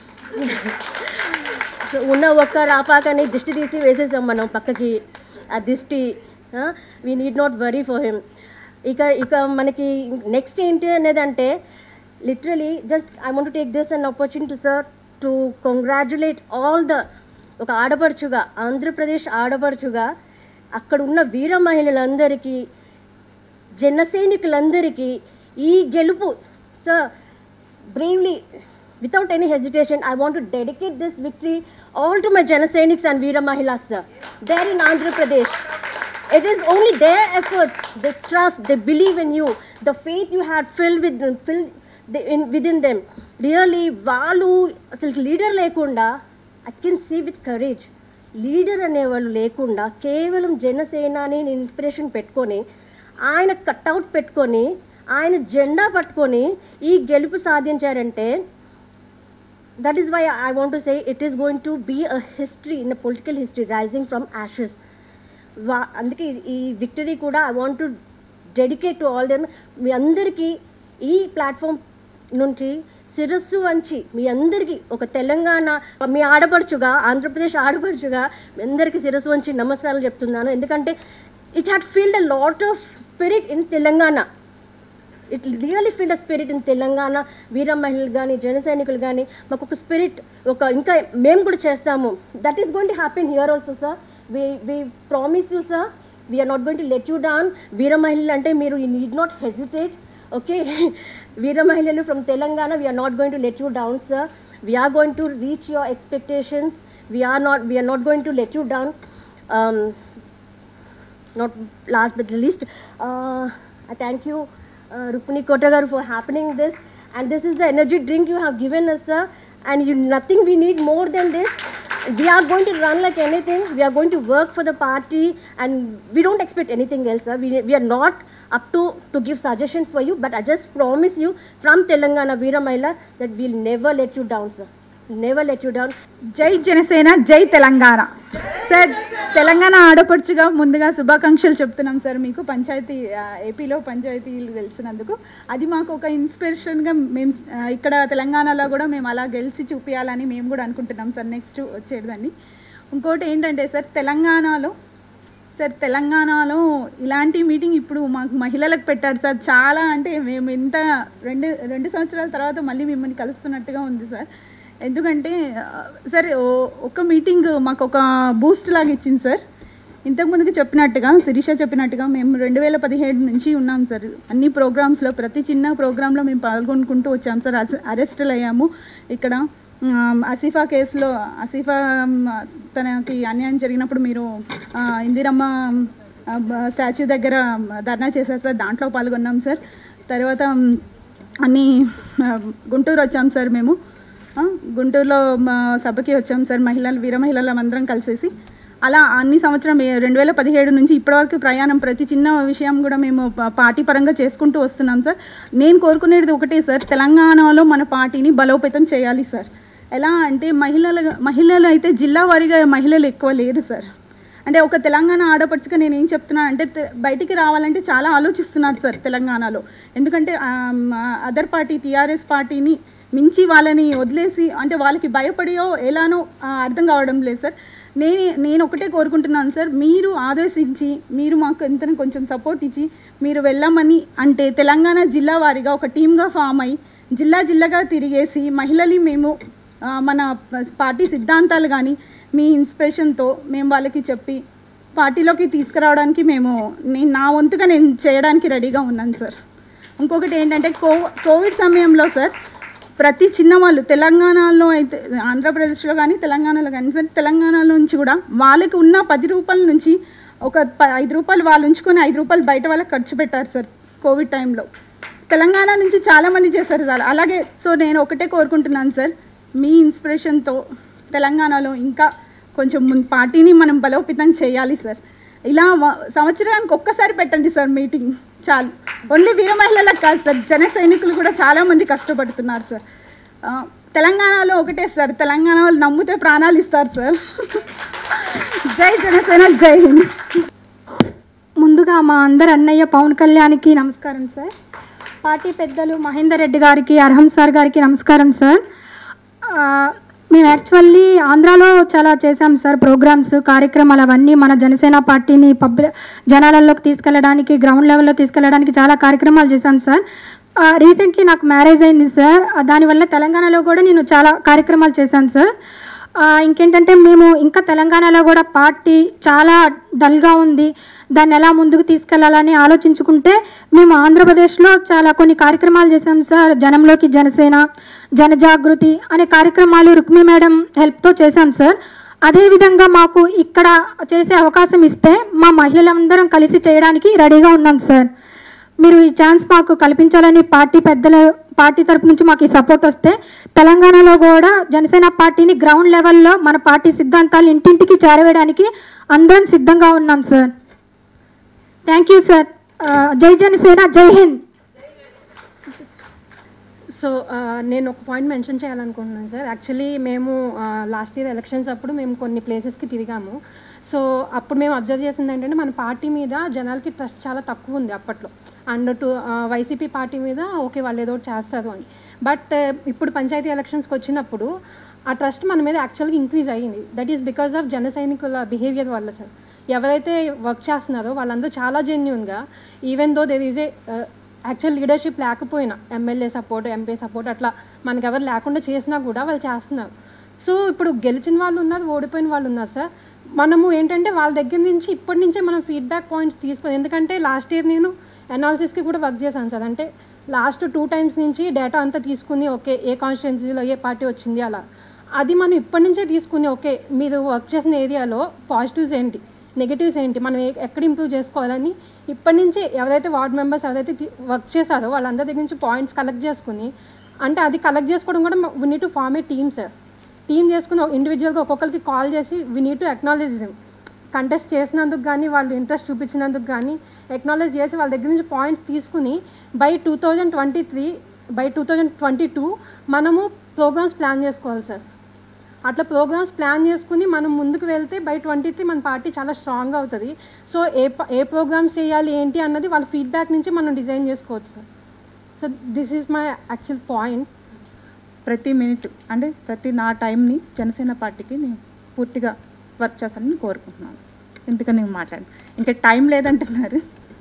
సో ఉన్న ఒక్క రాపాకని దిష్టి తీసి వేసేసాం మనం పక్కకి ఆ దిష్టి we need not worry for him ఇక ఇక మనకి నెక్స్ట్ ఏంటి అనేది అంటే literally just I want take this an opportunity sir to congratulate all the ఒక ఆడపడుచుగా ఆంధ్రప్రదేశ్ ఆడపడుచుగా అక్కడ ఉన్న వీర మహిళలందరికీ జన సైనికులందరికీ ఈ గెలుపు sir bravely without any hesitation, I want to dedicate this victory all to my Jana Sainiks and Veera Mahilas, sir. They're in Andhra Pradesh. It is only their efforts, they trust, they believe in you, the faith you had filled with them, filled the- in, within them. Really, వాళ్ళు అసలు లీడర్ లేకుండా I can see with courage leader అనేవాళ్ళు లేకుండా కేవలం జనసేనాని ఇన్స్పిరేషన్ పెట్టుకొని ఆయన కట్అవుట్ పెట్టుకొని ఆయన జెండా పట్టుకొని ఈ గెలుపు సాధించారంటే that is why I want to say it is going to be a history in a political history rising from ashes. వా అందుకే ఈ- ఈ విక్టరీ కూడా I want to dedicate to all them మీ అందరికీ ఈ ప్లాట్ఫామ్ నుంచి శిరస్సు వంచి మీ అందరికీ ఒక తెలంగాణ మీ ఆడపడుచుగా ఆంధ్రప్రదేశ్ ఆడపడుచుగా మీ అందరికీ శిరస్సు వంచి నమస్కారాలు చెప్తున్నాను ఎందుకంటే it had field a lot of spirit in Telangana it really feel a spirit in Telangana వీర మహిళలు కానీ జన సైనికులు కానీ మాకు ఒక స్పిరిట్ ఒక ఇంకా మేము కూడా చేస్తాము that is going to happen here also sir we we promise you sir we're not going to let you down వీర మహిళలు అంటే మీరు you need not hesitate okay వీర మహిళలు from Telangana we're not going to let you down sir we're going to reach your expectations we're not we're not going to let you down not last but the least, uh, I thank you, uh, Rukmini Kotagaru, for happening this. And this is the energy drink you have given us, sir. And you, nothing we need more than this. We are going to run like anything. We are going to work for the party, and we don't expect anything else, sir. We, we are not up to to give suggestions for you, but I just promise you from Telangana Veera Maila that we'll never let you down, sir. Never let you down. జై జనసేన జై తెలంగాణ సార్ తెలంగాణ ఆడపడుచుగా ముందుగా శుభాకాంక్షలు చెప్తున్నాం సార్ మీకు పంచాయతీ ఆ, ఏపీలో పంచాయతీలు గెలిచినందుకు అది మాకు ఒక ఇన్స్పిరేషన్గా మేము ఆ, ఇక్కడ తెలంగాణలో కూడా మేము అలా గెలిచి చూపించాలని మేము కూడా అనుకుంటున్నాం సార్ నెక్స్ట్ వచ్చేదాన్ని ఇంకోటి ఏంటంటే సార్ తెలంగాణలో సార్ తెలంగాణలో ఇలాంటి మీటింగ్ ఇప్పుడు మాకు మహిళలకు పెట్టారు సార్ చాలా అంటే మేము ఇంత రెండు రెండు సంవత్సరాల తర్వాత మళ్ళీ మిమ్మల్ని కలుస్తున్నట్టుగా ఉంది సార్ ఎందుకంటే ఆ, సార్ ఓ- ఒక మీటింగ్ మాకు ఒక బూస్ట్ లాగా ఇచ్చింది సార్ ఇంతకు ముందుకు చెప్పినట్టుగా శిరీష చెప్పినట్టుగా మేము రెండు వేల పదిహేడు నుంచి ఉన్నాం సార్ అన్ని ప్రోగ్రామ్స్లో ప్రతి చిన్న ప్రోగ్రాంలో మేము పాల్గొనుకుంటూ వచ్చాం సార్ అరె- అరెస్టులు అయ్యాము ఇక్కడ ఆమ్, ఆసిఫా కేసులో ఆసిఫా ఆమ్, తనకి అన్యాయం జరిగినప్పుడు మీరు ఆ, ఇందిరమ్మ ఆ, బ- స్టాచ్యూ దగ్గర ధర్నా చేశారు సార్ దాంట్లో పాల్గొన్నాం సార్ తర్వాత ఉమ్, అన్ని ఆ, గుంటూరు వచ్చాం సార్ మేము ఆ, గుంటూరులో మా సభకి వచ్చాం సార్ మహిళలు వీర మహిళలు అందరం కలిసేసి అలా అన్ని సంవత్సరం ఏ- రెండు వేల పదిహేడు నుంచి ఇప్పటివరకు ప్రయాణం ప్రతి చిన్న విషయం కూడా మేము ప- పార్టీ పరంగా చేసుకుంటూ వస్తున్నాం సార్ నేను కోరుకునేది ఒకటే సార్ తెలంగాణలో మన పార్టీని బలోపేతం చేయాలి సార్ ఎలా అంటే మహిళల మహిళలు అయితే జిల్లా వారీగా మహిళలు ఎక్కువ లేరు సార్ అంటే ఒక తెలంగాణ ఆడపడుచుగా నేను ఏం చెప్తున్నా అంటే తె- బయటికి రావాలంటే చాలా ఆలోచిస్తున్నారు సార్ తెలంగాణలో ఎందుకంటే అదర్ పార్టీ టీఆర్ఎస్ పార్టీని మించి వాళ్ళని వదిలేసి అంటే వాళ్ళకి భయపడియో ఎలానో ఆ, అర్థం కావడం లేదు సార్ నేను నేను ఒకటే కోరుకుంటున్నాను సార్ మీరు ఆదేశించి మీరు మాకు ఎంత కొంచెం సపోర్ట్ ఇచ్చి మీరు వెళ్ళమని అంటే తెలంగాణ జిల్లా వారీగా ఒక టీమ్గా ఫామ్ అయ్యి జిల్లా జిల్లాగా తిరిగేసి మహిళలు మేము ఆ, మన పార్టీ సిద్ధాంతాలు కానీ మీ ఇన్స్పిరేషన్తో మేము వాళ్ళకి చెప్పి పార్టీలోకి తీసుకురావడానికి మేము నేను నా వంతుగా నేను చేయడానికి రెడీగా ఉన్నాను సార్ ఇంకొకటి ఏంటంటే కో కోవిడ్ సమయంలో సార్ ప్రతి చిన్నవాళ్ళు తెలంగాణలో అయితే ఆంధ్రప్రదేశ్లో కానీ తెలంగాణలో కానీ సార్ తెలంగాణలో నుంచి కూడా వాళ్ళకి ఉన్న పది రూపాయల నుంచి ఒక ప- ఐదు రూపాయలు వాళ్ళు ఉంచుకొని ఐదు రూపాయలు బయట వాళ్ళకి ఖర్చు పెట్టారు సార్ కోవిడ్ టైంలో తెలంగాణ నుంచి చాలామంది చేశారు సార్ అలాగే సో నేను ఒకటే కోరుకుంటున్నాను సార్ మీ ఇన్స్పిరేషన్తో తెలంగాణలో ఇంకా కొంచెం ముందు పార్టీని మనం బలోపేతం చేయాలి సార్ ఇలా వ- సంవత్సరానికి ఒక్కసారి పెట్టండి సార్ మీటింగ్ చాలు ఓన్లీ వీర మహిళలకు కాదు సార్ జన సైనికులు కూడా చాలామంది కష్టపడుతున్నారు సార్ ఆ, తెలంగాణలో ఒకటే సార్ తెలంగాణ వాళ్ళు నమ్మితే ప్రాణాలు ఇస్తారు సార్ జై జనసేన జై హింద్ ముందుగా మా అందరు అన్నయ్య పవన్ కళ్యాణ్కి నమస్కారం సార్ పార్టీ పెద్దలు మహేందర్ రెడ్డి గారికి అర్హం సార్ గారికి నమస్కారం సార్ ఆ, మేము యాక్చువల్లీ ఆంధ్రాలో చాలా చేశాం సార్ ప్రోగ్రామ్స్ కార్యక్రమాలు అవన్నీ మన జనసేన పార్టీని పబ్లిక్ జనాలలోకి తీసుకెళ్ళడానికి గ్రౌండ్ లెవెల్లో తీసుకెళ్ళడానికి చాలా కార్యక్రమాలు చేశాం సార్ రీసెంట్లీ నాకు మ్యారేజ్ అయింది సార్ ఆ, దానివల్ల తెలంగాణలో కూడా నేను చాలా కార్యక్రమాలు చేశాను సార్ ఆ, ఇంకేంటంటే మేము ఇంకా తెలంగాణలో కూడా పార్టీ చాలా డల్గా ఉంది దాన్ని ఎలా ముందుకు తీసుకెళ్లాలని ఆలోచించుకుంటే మేము ఆంధ్రప్రదేశ్లో చాలా కొన్ని కార్యక్రమాలు చేశాం సార్ జనంలోకి జనసేన జనజాగృతి అనే కార్యక్రమాలు రుక్మి మేడం హెల్ప్తో చేశాం సార్ అదేవిధంగా మాకు ఇక్కడ చేసే అవకాశం ఇస్తే మా మహిళలందరం కలిసి చేయడానికి రెడీగా ఉన్నాం సార్ మీరు ఈ ఛాన్స్ మాకు కల్పించాలని పార్టీ పెద్దల పార్టీ తరపు నుంచి మాకు ఈ సపోర్ట్ వస్తే తెలంగాణలో కూడా జనసేన పార్టీని గ్రౌండ్ లెవెల్లో మన పార్టీ సిద్ధాంతాలు ఇంటింటికి చేరవేయడానికి అందరం సిద్ధంగా ఉన్నాం సార్ థ్యాంక్ యూ సార్ జై జనసేన జై హింద్ సో ఆ, నేను ఒక పాయింట్ మెన్షన్ చేయాలనుకుంటున్నాను సార్ యాక్చువల్లీ మేము లాస్ట్ ఇయర్ ఎలక్షన్స్ అప్పుడు మేము కొన్ని ప్లేసెస్కి తిరిగాము సో అప్పుడు మేము అబ్జర్వ్ చేసింది ఏంటంటే మన పార్టీ మీద జనాలకి ట్రస్ట్ చాలా తక్కువ ఉంది అప్పట్లో అండ్ టు వైసీపీ పార్టీ మీద ఓకే వాళ్ళు ఏదో ఒకటి చేస్తారు అని బట్ ఇప్పుడు పంచాయతీ ఎలక్షన్స్కి వచ్చినప్పుడు ఆ ట్రస్ట్ మన మీద యాక్చువల్గా ఇంక్రీజ్ అయ్యింది దట్ ఈస్ బికాస్ ఆఫ్ జన సైనికుల బిహేవియర్ వల్ల సార్ ఎవరైతే వర్క్ చేస్తున్నారో వాళ్ళందరూ చాలా జెన్యున్గా even though there is a actual leadership లేకపోయినా ఎమ్మెల్యే సపోర్ట్ ఎంపీ సపోర్ట్ అట్లా మనకి ఎవరు లేకుండా చేసినా కూడా వాళ్ళు చేస్తున్నారు సో ఇప్పుడు గెలిచిన వాళ్ళు ఉన్నారు ఓడిపోయిన వాళ్ళు ఉన్నారు సార్ మనము ఏంటంటే వాళ్ళ దగ్గర నుంచి ఇప్పటి నుంచే మనం ఫీడ్బ్యాక్ పాయింట్స్ తీసుకొని ఎందుకంటే లాస్ట్ ఇయర్ నేను అనాలిసిస్కి కూడా వర్క్ చేశాను సార్ అంటే లాస్ట్ టూ టైమ్స్ నుంచి డేటా అంతా తీసుకుని ఓకే ఏ కాన్స్టిట్యున్సీలో ఏ పార్టీ వచ్చింది అలా అది మనం ఇప్పటి నుంచే తీసుకుని ఓకే మీరు వర్క్ చేసిన ఏరియాలో పాజిటివ్స్ ఏంటి నెగిటివ్స్ ఏంటి మనం ఏ- ఎక్కడ ఇంప్రూవ్ చేసుకోవాలని ఇప్పటి నుంచే ఎవరైతే వార్డ్ మెంబర్స్ ఎవరైతే వర్క్ చేశారో వాళ్ళందరి దగ్గర నుంచి పాయింట్స్ కలెక్ట్ చేసుకుని అంటే అది కలెక్ట్ చేసుకోవడం కూడా we need to form a team sir team చేసుకుని ఇండివిజువల్గా ఒక్కొక్కరికి కాల్ చేసి we need to acknowledge them contest చేసినందుకు కానీ వాళ్ళు ఇంట్రెస్ట్ చూపించినందుకు కానీ ఎక్నాలెడ్జ్ చేసి వాళ్ళ దగ్గర నుంచి పాయింట్స్ తీసుకుని by two thousand twenty three by two thousand twenty two మనము ప్రోగ్రామ్స్ ప్లాన్ చేసుకోవాలి సార్ అట్లా ప్రోగ్రామ్స్ ప్లాన్ చేసుకుని మనం ముందుకు వెళ్తే బై ట్వంటీ త్రీ మన పార్టీ చాలా స్ట్రాంగ్ అవుతుంది సో ఏ ప- ఏ ప్రోగ్రామ్స్ చేయాలి ఏంటి అన్నది వాళ్ళ ఫీడ్బ్యాక్ నుంచి మనం డిజైన్ చేసుకోవచ్చు sir so this is my actual point ప్రతి మినిట్ అంటే ప్రతి నా టైంని జనసేన పార్టీకి నేను పూర్తిగా వర్క్ చేస్తానని కోరుకుంటున్నాను ఎందుకని నేను మాట్లాడాను ఇంకా టైం లేదంటున్నారు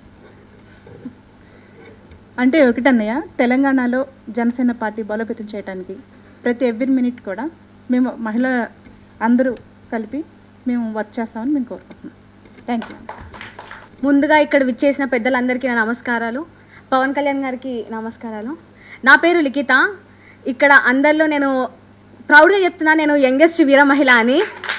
అంటే ఒకటన్నయ్య తెలంగాణలో జనసేన పార్టీ బలోపేతం చేయడానికి ప్రతి ఎవ్రీ మినిట్ కూడా మేము మహిళ అందరూ కలిపి మేము వర్క్ చేస్తామని మేము కోరుకుంటున్నాం థ్యాంక్ యూ ముందుగా ఇక్కడ విచ్చేసిన పెద్దలందరికీ నా నమస్కారాలు పవన్ కళ్యాణ్ గారికి నమస్కారాలు నా పేరు లిఖిత ఇక్కడ అందరిలో నేను ప్రౌడ్గా చెప్తున్నా నేను యంగెస్ట్ వీర మహిళ అని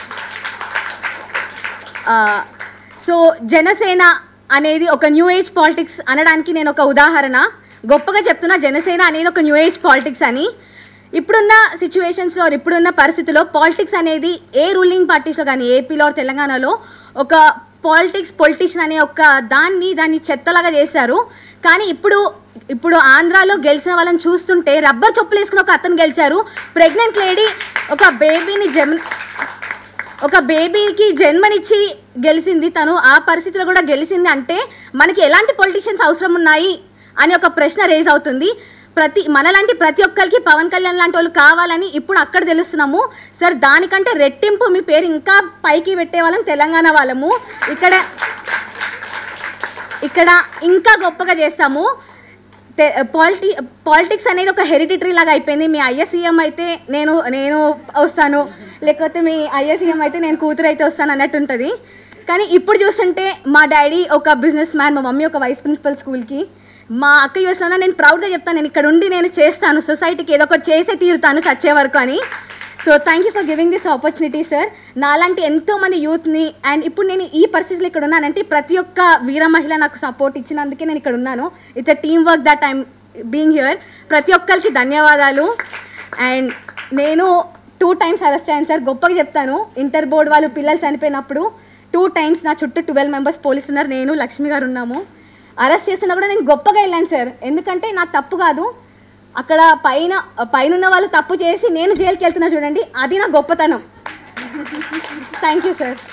ఆ, సో జనసేన అనేది ఒక న్యూ ఏజ్ పాలిటిక్స్ అనడానికి నేను ఒక ఉదాహరణ గొప్పగా చెప్తున్నా జనసేన అనేది ఒక న్యూ ఏజ్ పాలిటిక్స్ అని ఇప్పుడున్న సిచ్యువేషన్స్లో ఇప్పుడున్న పరిస్థితుల్లో పాలిటిక్స్ అనేది ఏ రూలింగ్ పార్టీస్లో కానీ ఏపీలో or తెలంగాణలో ఒక పాలిటిక్స్ పొలిటీషియన్ అనే ఒక దాన్ని దాన్ని చెత్తలాగా చేశారు కానీ ఇప్పుడు ఇప్పుడు ఆంధ్రాలో గెలిచిన వాళ్ళని చూస్తుంటే రబ్బర్ చెప్పులు వేసుకుని ఒక అతను గెలిచారు ప్రెగ్నెంట్ లేడీ ఒక బేబీని జమ్ ఒక బేబీకి జన్మనిచ్చి గెలిచింది తను ఆ పరిస్థితిలో కూడా గెలిచింది అంటే మనకి ఎలాంటి పొలిటీషియన్స్ అవసరం ఉన్నాయి అని ఒక ప్రశ్న రేజ్ అవుతుంది ప్రతి మనలాంటి ప్రతి ఒక్కరికి పవన్ కళ్యాణ్ లాంటి వాళ్ళు కావాలని ఇప్పుడు అక్కడ తెలుస్తున్నాము సార్ దానికంటే రెట్టింపు మీ పేరు ఇంకా పైకి పెట్టే వాళ్ళం తెలంగాణ వాళ్ళము ఇక్కడ ఇక్కడ ఇంకా గొప్పగా చేస్తాము పాలిటి పాలిటిక్స్ అనేది ఒక హెరిడిటరీ లాగా అయిపోయింది మీ ఐఎస్సీఎం అయితే నేను నేను వస్తాను లేకపోతే మీ ఐఎస్సీఎం అయితే నేను కూతురు అయితే వస్తాను అన్నట్టు ఉంటుంది కానీ ఇప్పుడు చూస్తుంటే మా డాడీ ఒక బిజినెస్ మ్యాన్ మా మమ్మీ ఒక వైస్ ప్రిన్సిపల్ స్కూల్కి మా అక్క యూఎస్లో నేను ప్రౌడ్గా చెప్తాను నేను ఇక్కడ ఉండి నేను చేస్తాను సొసైటీకి ఏదో ఒకటి చేసే తీరుతాను చచ్చే వరకు అని so thank you for giving this opportunity sir నాలాంటి ఎంతో మంది యూత్ని అండ్ ఇప్పుడు నేను ఈ పరిస్థితిలో ఇక్కడ ఉన్నానంటే ప్రతి ఒక్క వీర మహిళ నాకు సపోర్ట్ ఇచ్చినందుకే నేను ఇక్కడ ఉన్నాను it's a team work that I'm being here ప్రతి ఒక్కరికి ధన్యవాదాలు అండ్ నేను టూ టైమ్స్ అరెస్ట్ అయ్యాను సార్ గొప్పగా చెప్తాను ఇంటర్ బోర్డ్ వాళ్ళు పిల్లలు చనిపోయినప్పుడు టూ టైమ్స్ నా చుట్టూ ట్వెల్వ్ మెంబర్స్ పోలీసు ఉన్నారు నేను లక్ష్మి గారు ఉన్నాము అరెస్ట్ చేస్తున్నా కూడా నేను గొప్పగా వెళ్ళాను సార్ ఎందుకంటే నా తప్పు కాదు అక్కడ పైన పైన ఉన్న వాళ్ళు తప్పు చేసి నేను జైలుకి వెళ్తున్నా చూడండి అది నా గొప్పతనం థ్యాంక్ యూ సార్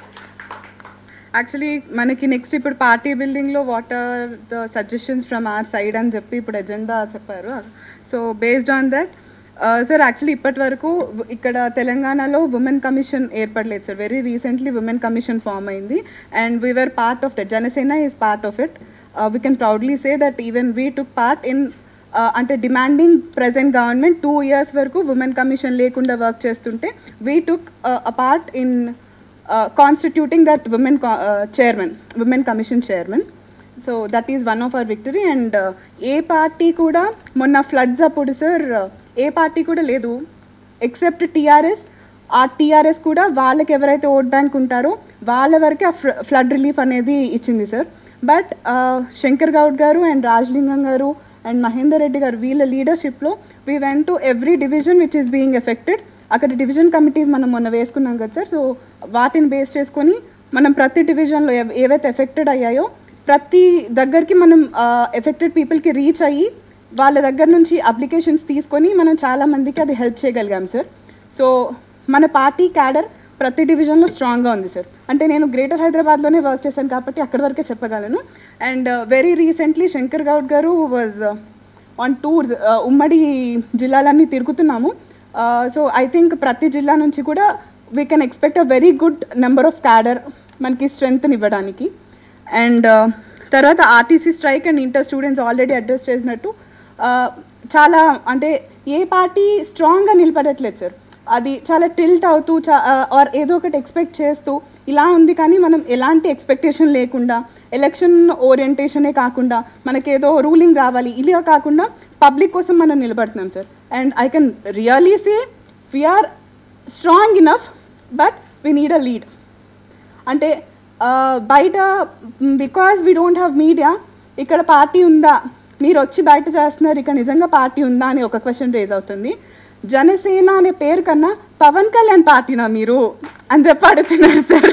యాక్చువల్లీ మనకి నెక్స్ట్ ఇప్పుడు పార్టీ బిల్డింగ్లో what are the suggestions from our side అని చెప్పి ఇప్పుడు ఎజెండా చెప్పారు so based on that sir actually ఇప్పటి వరకు ఇక్కడ తెలంగాణలో ఉమెన్ కమిషన్ ఏర్పడలేదు sir very recently women commission form అయింది and we're part of that Janasena is part of it we can proudly say that even we took part in అంటే demanding present government two years వరకు ఉమెన్ కమిషన్ లేకుండా వర్క్ చేస్తుంటే we took a part in constituting that women chairman women commission chairman so that is one of our victory and ఏ పార్టీ కూడా మొన్న ఫ్లడ్స్ అప్పుడు సార్ ఏ పార్టీ కూడా లేదు ఎక్సెప్ట్ టీఆర్ఎస్ ఆ టీఆర్ఎస్ కూడా వాళ్ళకి ఎవరైతే ఓట్ బ్యాంక్ ఉంటారో వాళ్ళ వరకే ఆ ఫ్లడ్ రిలీఫ్ అనేది ఇచ్చింది సార్ బట్ శంకర్ గౌడ్ గారు అండ్ రాజ్లింగం గారు అండ్ మహేందర్ రెడ్డి గారు వీళ్ళ లీడర్షిప్లో we went to every division which is being affected అక్కడ డివిజన్ కమిటీస్ మనం మొన్న వేసుకున్నాం కదా సార్ సో వాటిని బేస్ చేసుకొని మనం ప్రతి డివిజన్లో ఏవైతే ఎఫెక్టెడ్ అయ్యాయో ప్రతి దగ్గరికి మనం ఎఫెక్టెడ్ పీపుల్కి రీచ్ అయ్యి వాళ్ళ దగ్గర నుంచి అప్లికేషన్స్ తీసుకొని మనం చాలా మందికి అది హెల్ప్ చేయగలిగాం సార్ సో మన పార్టీ క్యాడర్ ప్రతి డివిజన్లో స్ట్రాంగ్గా ఉంది సార్ అంటే నేను గ్రేటర్ హైదరాబాద్లోనే వర్క్ చేశాను కాబట్టి అక్కడి వరకే చెప్పగలను and very recently Shankar Goud గారు వాజ్ ఆన్ టూర్ ఉమ్మడి జిల్లాలన్నీ తిరుగుతున్నాము సో ఐ థింక్ ప్రతి జిల్లా నుంచి కూడా we can expect a very good number of cadre మనకి స్ట్రెంగ్త్ని ఇవ్వడానికి అండ్ తర్వాత RTC strike and inter students already address చేసినట్టు చాలా అంటే ఏ పార్టీ స్ట్రాంగ్గా నిలబడట్లేదు సార్ అది చాలా టిల్ట్ అవుతూ చా ఆర్ ఏదో ఒకటి ఎక్స్పెక్ట్ చేస్తూ ఇలా ఉంది కానీ మనం ఎలాంటి ఎక్స్పెక్టేషన్ లేకుండా ఎలక్షన్ ఓరియంటేషనే కాకుండా మనకేదో రూలింగ్ రావాలి ఇలా కాకుండా పబ్లిక్ కోసం మనం నిలబడుతున్నాం sir and I can really say we're strong enough but we need a lead అంటే బయట because we don't have media ఇక్కడ పార్టీ ఉందా మీరు వచ్చి బయట చేస్తున్నారు ఇక్కడ నిజంగా పార్టీ ఉందా అని ఒక క్వశ్చన్ రేజ్ అవుతుంది జనసేన అనే పేరు కన్నా పవన్ కళ్యాణ్ పార్టీనా మీరు అని చెప్పి అడుగుతున్నారు sir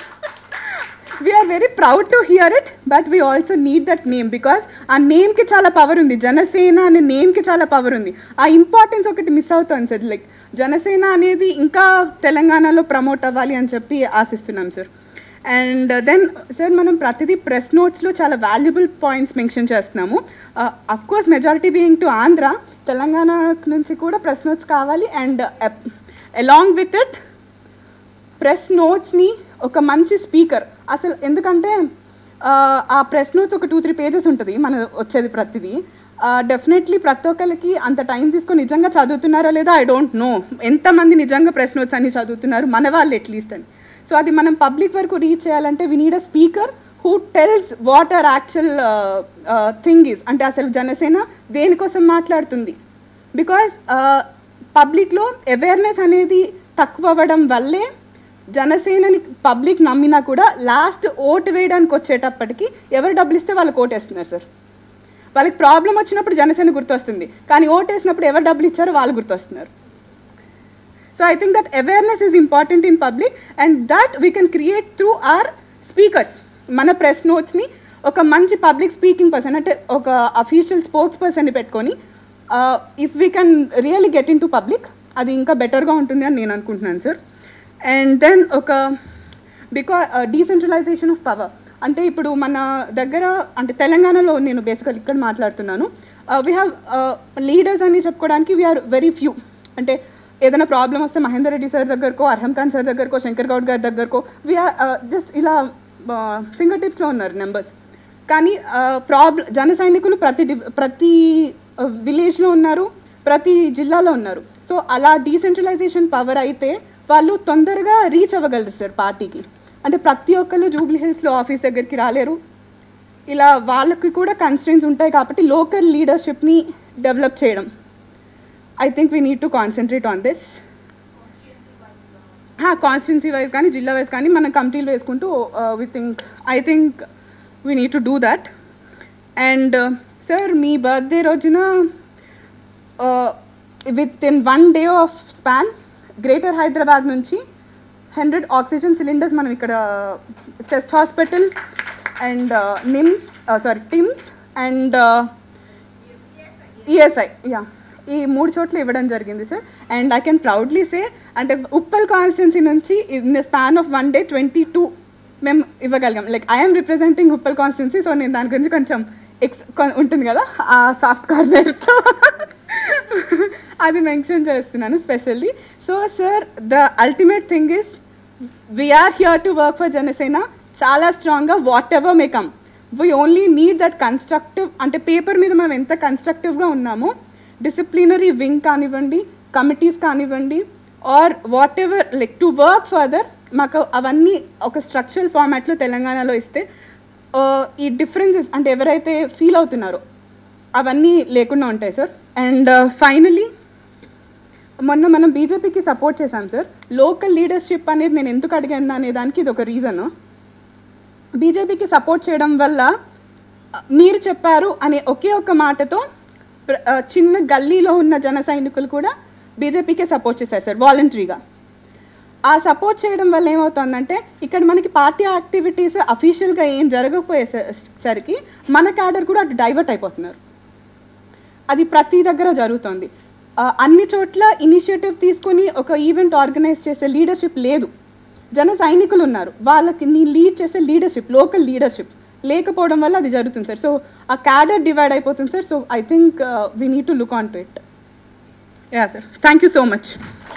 we're very proud to hear it but we also need that name because ఆ నేమ్కి చాలా పవర్ ఉంది జనసేన అనే నేమ్కి చాలా పవర్ ఉంది ఆ ఇంపార్టెన్స్ ఒకటి మిస్ అవుతుంది సార్ లైక్ జనసేన అనేది ఇంకా తెలంగాణలో ప్రమోట్ అవ్వాలి అని చెప్పి ఆశిస్తున్నాం సార్ అండ్ దెన్ సార్ మనం ప్రతిదీ ప్రెస్ నోట్స్లో చాలా వాల్యుబుల్ పాయింట్స్ మెన్షన్ చేస్తున్నాము of course majority being to Andhra Telangana నుంచి కూడా ప్రెస్ నోట్స్ కావాలి and along with it press నోట్స్ని ఒక మంచి స్పీకర్ అసలు ఎందుకంటే ఆ ప్రెస్ నోట్స్ ఒక టూ త్రీ పేజెస్ ఉంటుంది మన వచ్చేది ప్రతిదీ డెఫినెట్లీ ప్రతి ఒక్కరికి అంత టైం తీసుకొని నిజంగా చదువుతున్నారో లేదో ఐ డోంట్ నో ఎంతమంది నిజంగా ప్రెస్ నోట్స్ అన్ని చదువుతున్నారు మన వాళ్ళు అట్లీస్ట్ అని సో అది మనం పబ్లిక్ వరకు రీచ్ చేయాలంటే we need a speaker who tells what are actual thing is అంటే అసలు జనసేన దేనికోసం మాట్లాడుతుంది బికాస్ పబ్లిక్లో అవేర్నెస్ అనేది తక్కువ అవ్వడం వల్లే జనసేనని పబ్లిక్ నమ్మినా కూడా లాస్ట్ ఓటు వేయడానికి వచ్చేటప్పటికి ఎవరు డబ్బులు ఇస్తే వాళ్ళకి ఓటేస్తున్నారు సార్ వాళ్ళకి ప్రాబ్లం వచ్చినప్పుడు జనసేన గుర్తొస్తుంది కానీ ఓటేసినప్పుడు ఎవరు డబ్బులు ఇచ్చారో వాళ్ళు గుర్తొస్తున్నారు so I think that awareness is important in public and that we can create through our speakers మన ప్రెస్ నోట్స్ని ఒక మంచి పబ్లిక్ స్పీకింగ్ పర్సన్ అంటే ఒక అఫీషియల్ స్పోక్స్ పర్సన్ని పెట్టుకొని if we can really get into public అది ఇంకా బెటర్గా ఉంటుంది అని నేను అనుకుంటున్నాను సార్ అండ్ దెన్ ఒక బికాస్ డీసెంట్రలైజేషన్ ఆఫ్ పవర్ అంటే ఇప్పుడు మన దగ్గర అంటే తెలంగాణలో నేను బేసికల్ ఇక్కడ మాట్లాడుతున్నాను వీ హ్యావ్ లీడర్స్ అని చెప్పుకోవడానికి వీఆర్ వెరీ ఫ్యూ అంటే ఏదైనా ప్రాబ్లం వస్తే మహేందర్ రెడ్డి సార్ దగ్గరకో అర్హం ఖాన్ సార్ దగ్గరకో శంకర్ గౌడ్ గారి దగ్గరకో వీఆర్ జస్ట్ ఇలా ఫింగర్ టిప్స్లో ఉన్నారు నెంబర్స్ కానీ ప్రాబ్లం జన సైనికులు ప్రతి డి- ప్రతి విలేజ్లో ఉన్నారు ప్రతి జిల్లాలో ఉన్నారు సో అలా డీసెంట్రలైజేషన్ పవర్ అయితే వాళ్ళు తొందరగా రీచ్ అవ్వగలరు సార్ పార్టీకి అంటే ప్రతి ఒక్కళ్ళు జూబ్లీ హిల్స్లో ఆఫీస్ దగ్గరికి రాలేరు ఇలా వాళ్ళకి కూడా కన్స్ట్రెంట్స్ ఉంటాయి కాబట్టి లోకల్ లీడర్షిప్ని డెవలప్ చేయడం I think we need to concentrate on this constituency wise కానీ జిల్లా వైజ్ కానీ మనం కమిటీలు వేసుకుంటూ we think I think we need to do that and sir మీ బర్త్డే రోజున with in one day of span greater Hyderabad నుంచి హండ్రెడ్ ఆక్సిజన్ సిలిండర్స్ మనం ఇక్కడ chest hospital and NIMS sorry TIMS and ESI yeah ఈ మూడు చోట్ల ఇవ్వడం జరిగింది sir and I can proudly say అంటే ఉప్పల్ కాన్స్టిట్యున్సీ నుంచి in the span of one day twenty two మేము ఇవ్వగలిగాం like I'm representing Uppal constituency so నేను దాని గురించి కొంచెం ఎక్స్ ఉంటుంది కదా ఆ సాఫ్ట్ కార్నర్తో అది మెన్షన్ చేస్తున్నాను specially so sir the ultimate thing is we are here to work for Janasena చాలా స్ట్రాంగ్గా whatever may come we only need that constructive అంటే పేపర్ మీద మనం ఎంత కన్స్ట్రక్టివ్గా ఉన్నామో డిసిప్లినరీ వింగ్ కానివ్వండి కమిటీస్ కానివ్వండి or whatever like to work further మాకు అవన్నీ ఒక స్ట్రక్చరల్ ఫార్మాట్లో తెలంగాణలో ఇస్తే ఆ, ఈ డిఫరెన్సెస్ అంటే ఎవరైతే ఫీల్ అవుతున్నారో అవన్నీ లేకుండా ఉంటాయి సార్ అండ్ ఫైనలీ మొన్న మనం బీజేపీకి సపోర్ట్ చేశాం సార్ లోకల్ లీడర్షిప్ అనేది నేను ఎందుకు అడిగాను అనే దానికి ఇది ఒక రీజన్ బీజేపీకి సపోర్ట్ చేయడం వల్ల ఆ, మీరు చెప్పారు అనే ఒకే ఒక మాటతో ప్ర- ఆ, చిన్న గల్లీలో ఉన్న జన సైనికులు కూడా బీజేపీకే సపోర్ట్ చేశారు సార్ వాలంటరీగా ఆ సపోర్ట్ చేయడం వల్ల ఏమవుతుందంటే ఇక్కడ మనకి పార్టీ యాక్టివిటీస్ అఫీషియల్గా ఏం జరగకపోయేసరికి మన క్యాడర్ కూడా అటు డైవర్ట్ అయిపోతున్నారు అది ప్రతి దగ్గర జరుగుతుంది ఆ, అన్ని చోట్ల ఇనిషియేటివ్ తీసుకొని ఒక ఈవెంట్ ఆర్గనైజ్ చేసే లీడర్షిప్ లేదు జన సైనికులు ఉన్నారు వాళ్ళకి నీ లీడ్ చేసే లీడర్షిప్ లోకల్ లీడర్షిప్ లేకపోవడం వల్ల అది జరుగుతుంది సార్ సో ఆ క్యాడర్ డివైడ్ అయిపోతుంది sir so I think we need to look on to it yeah sir thank you so much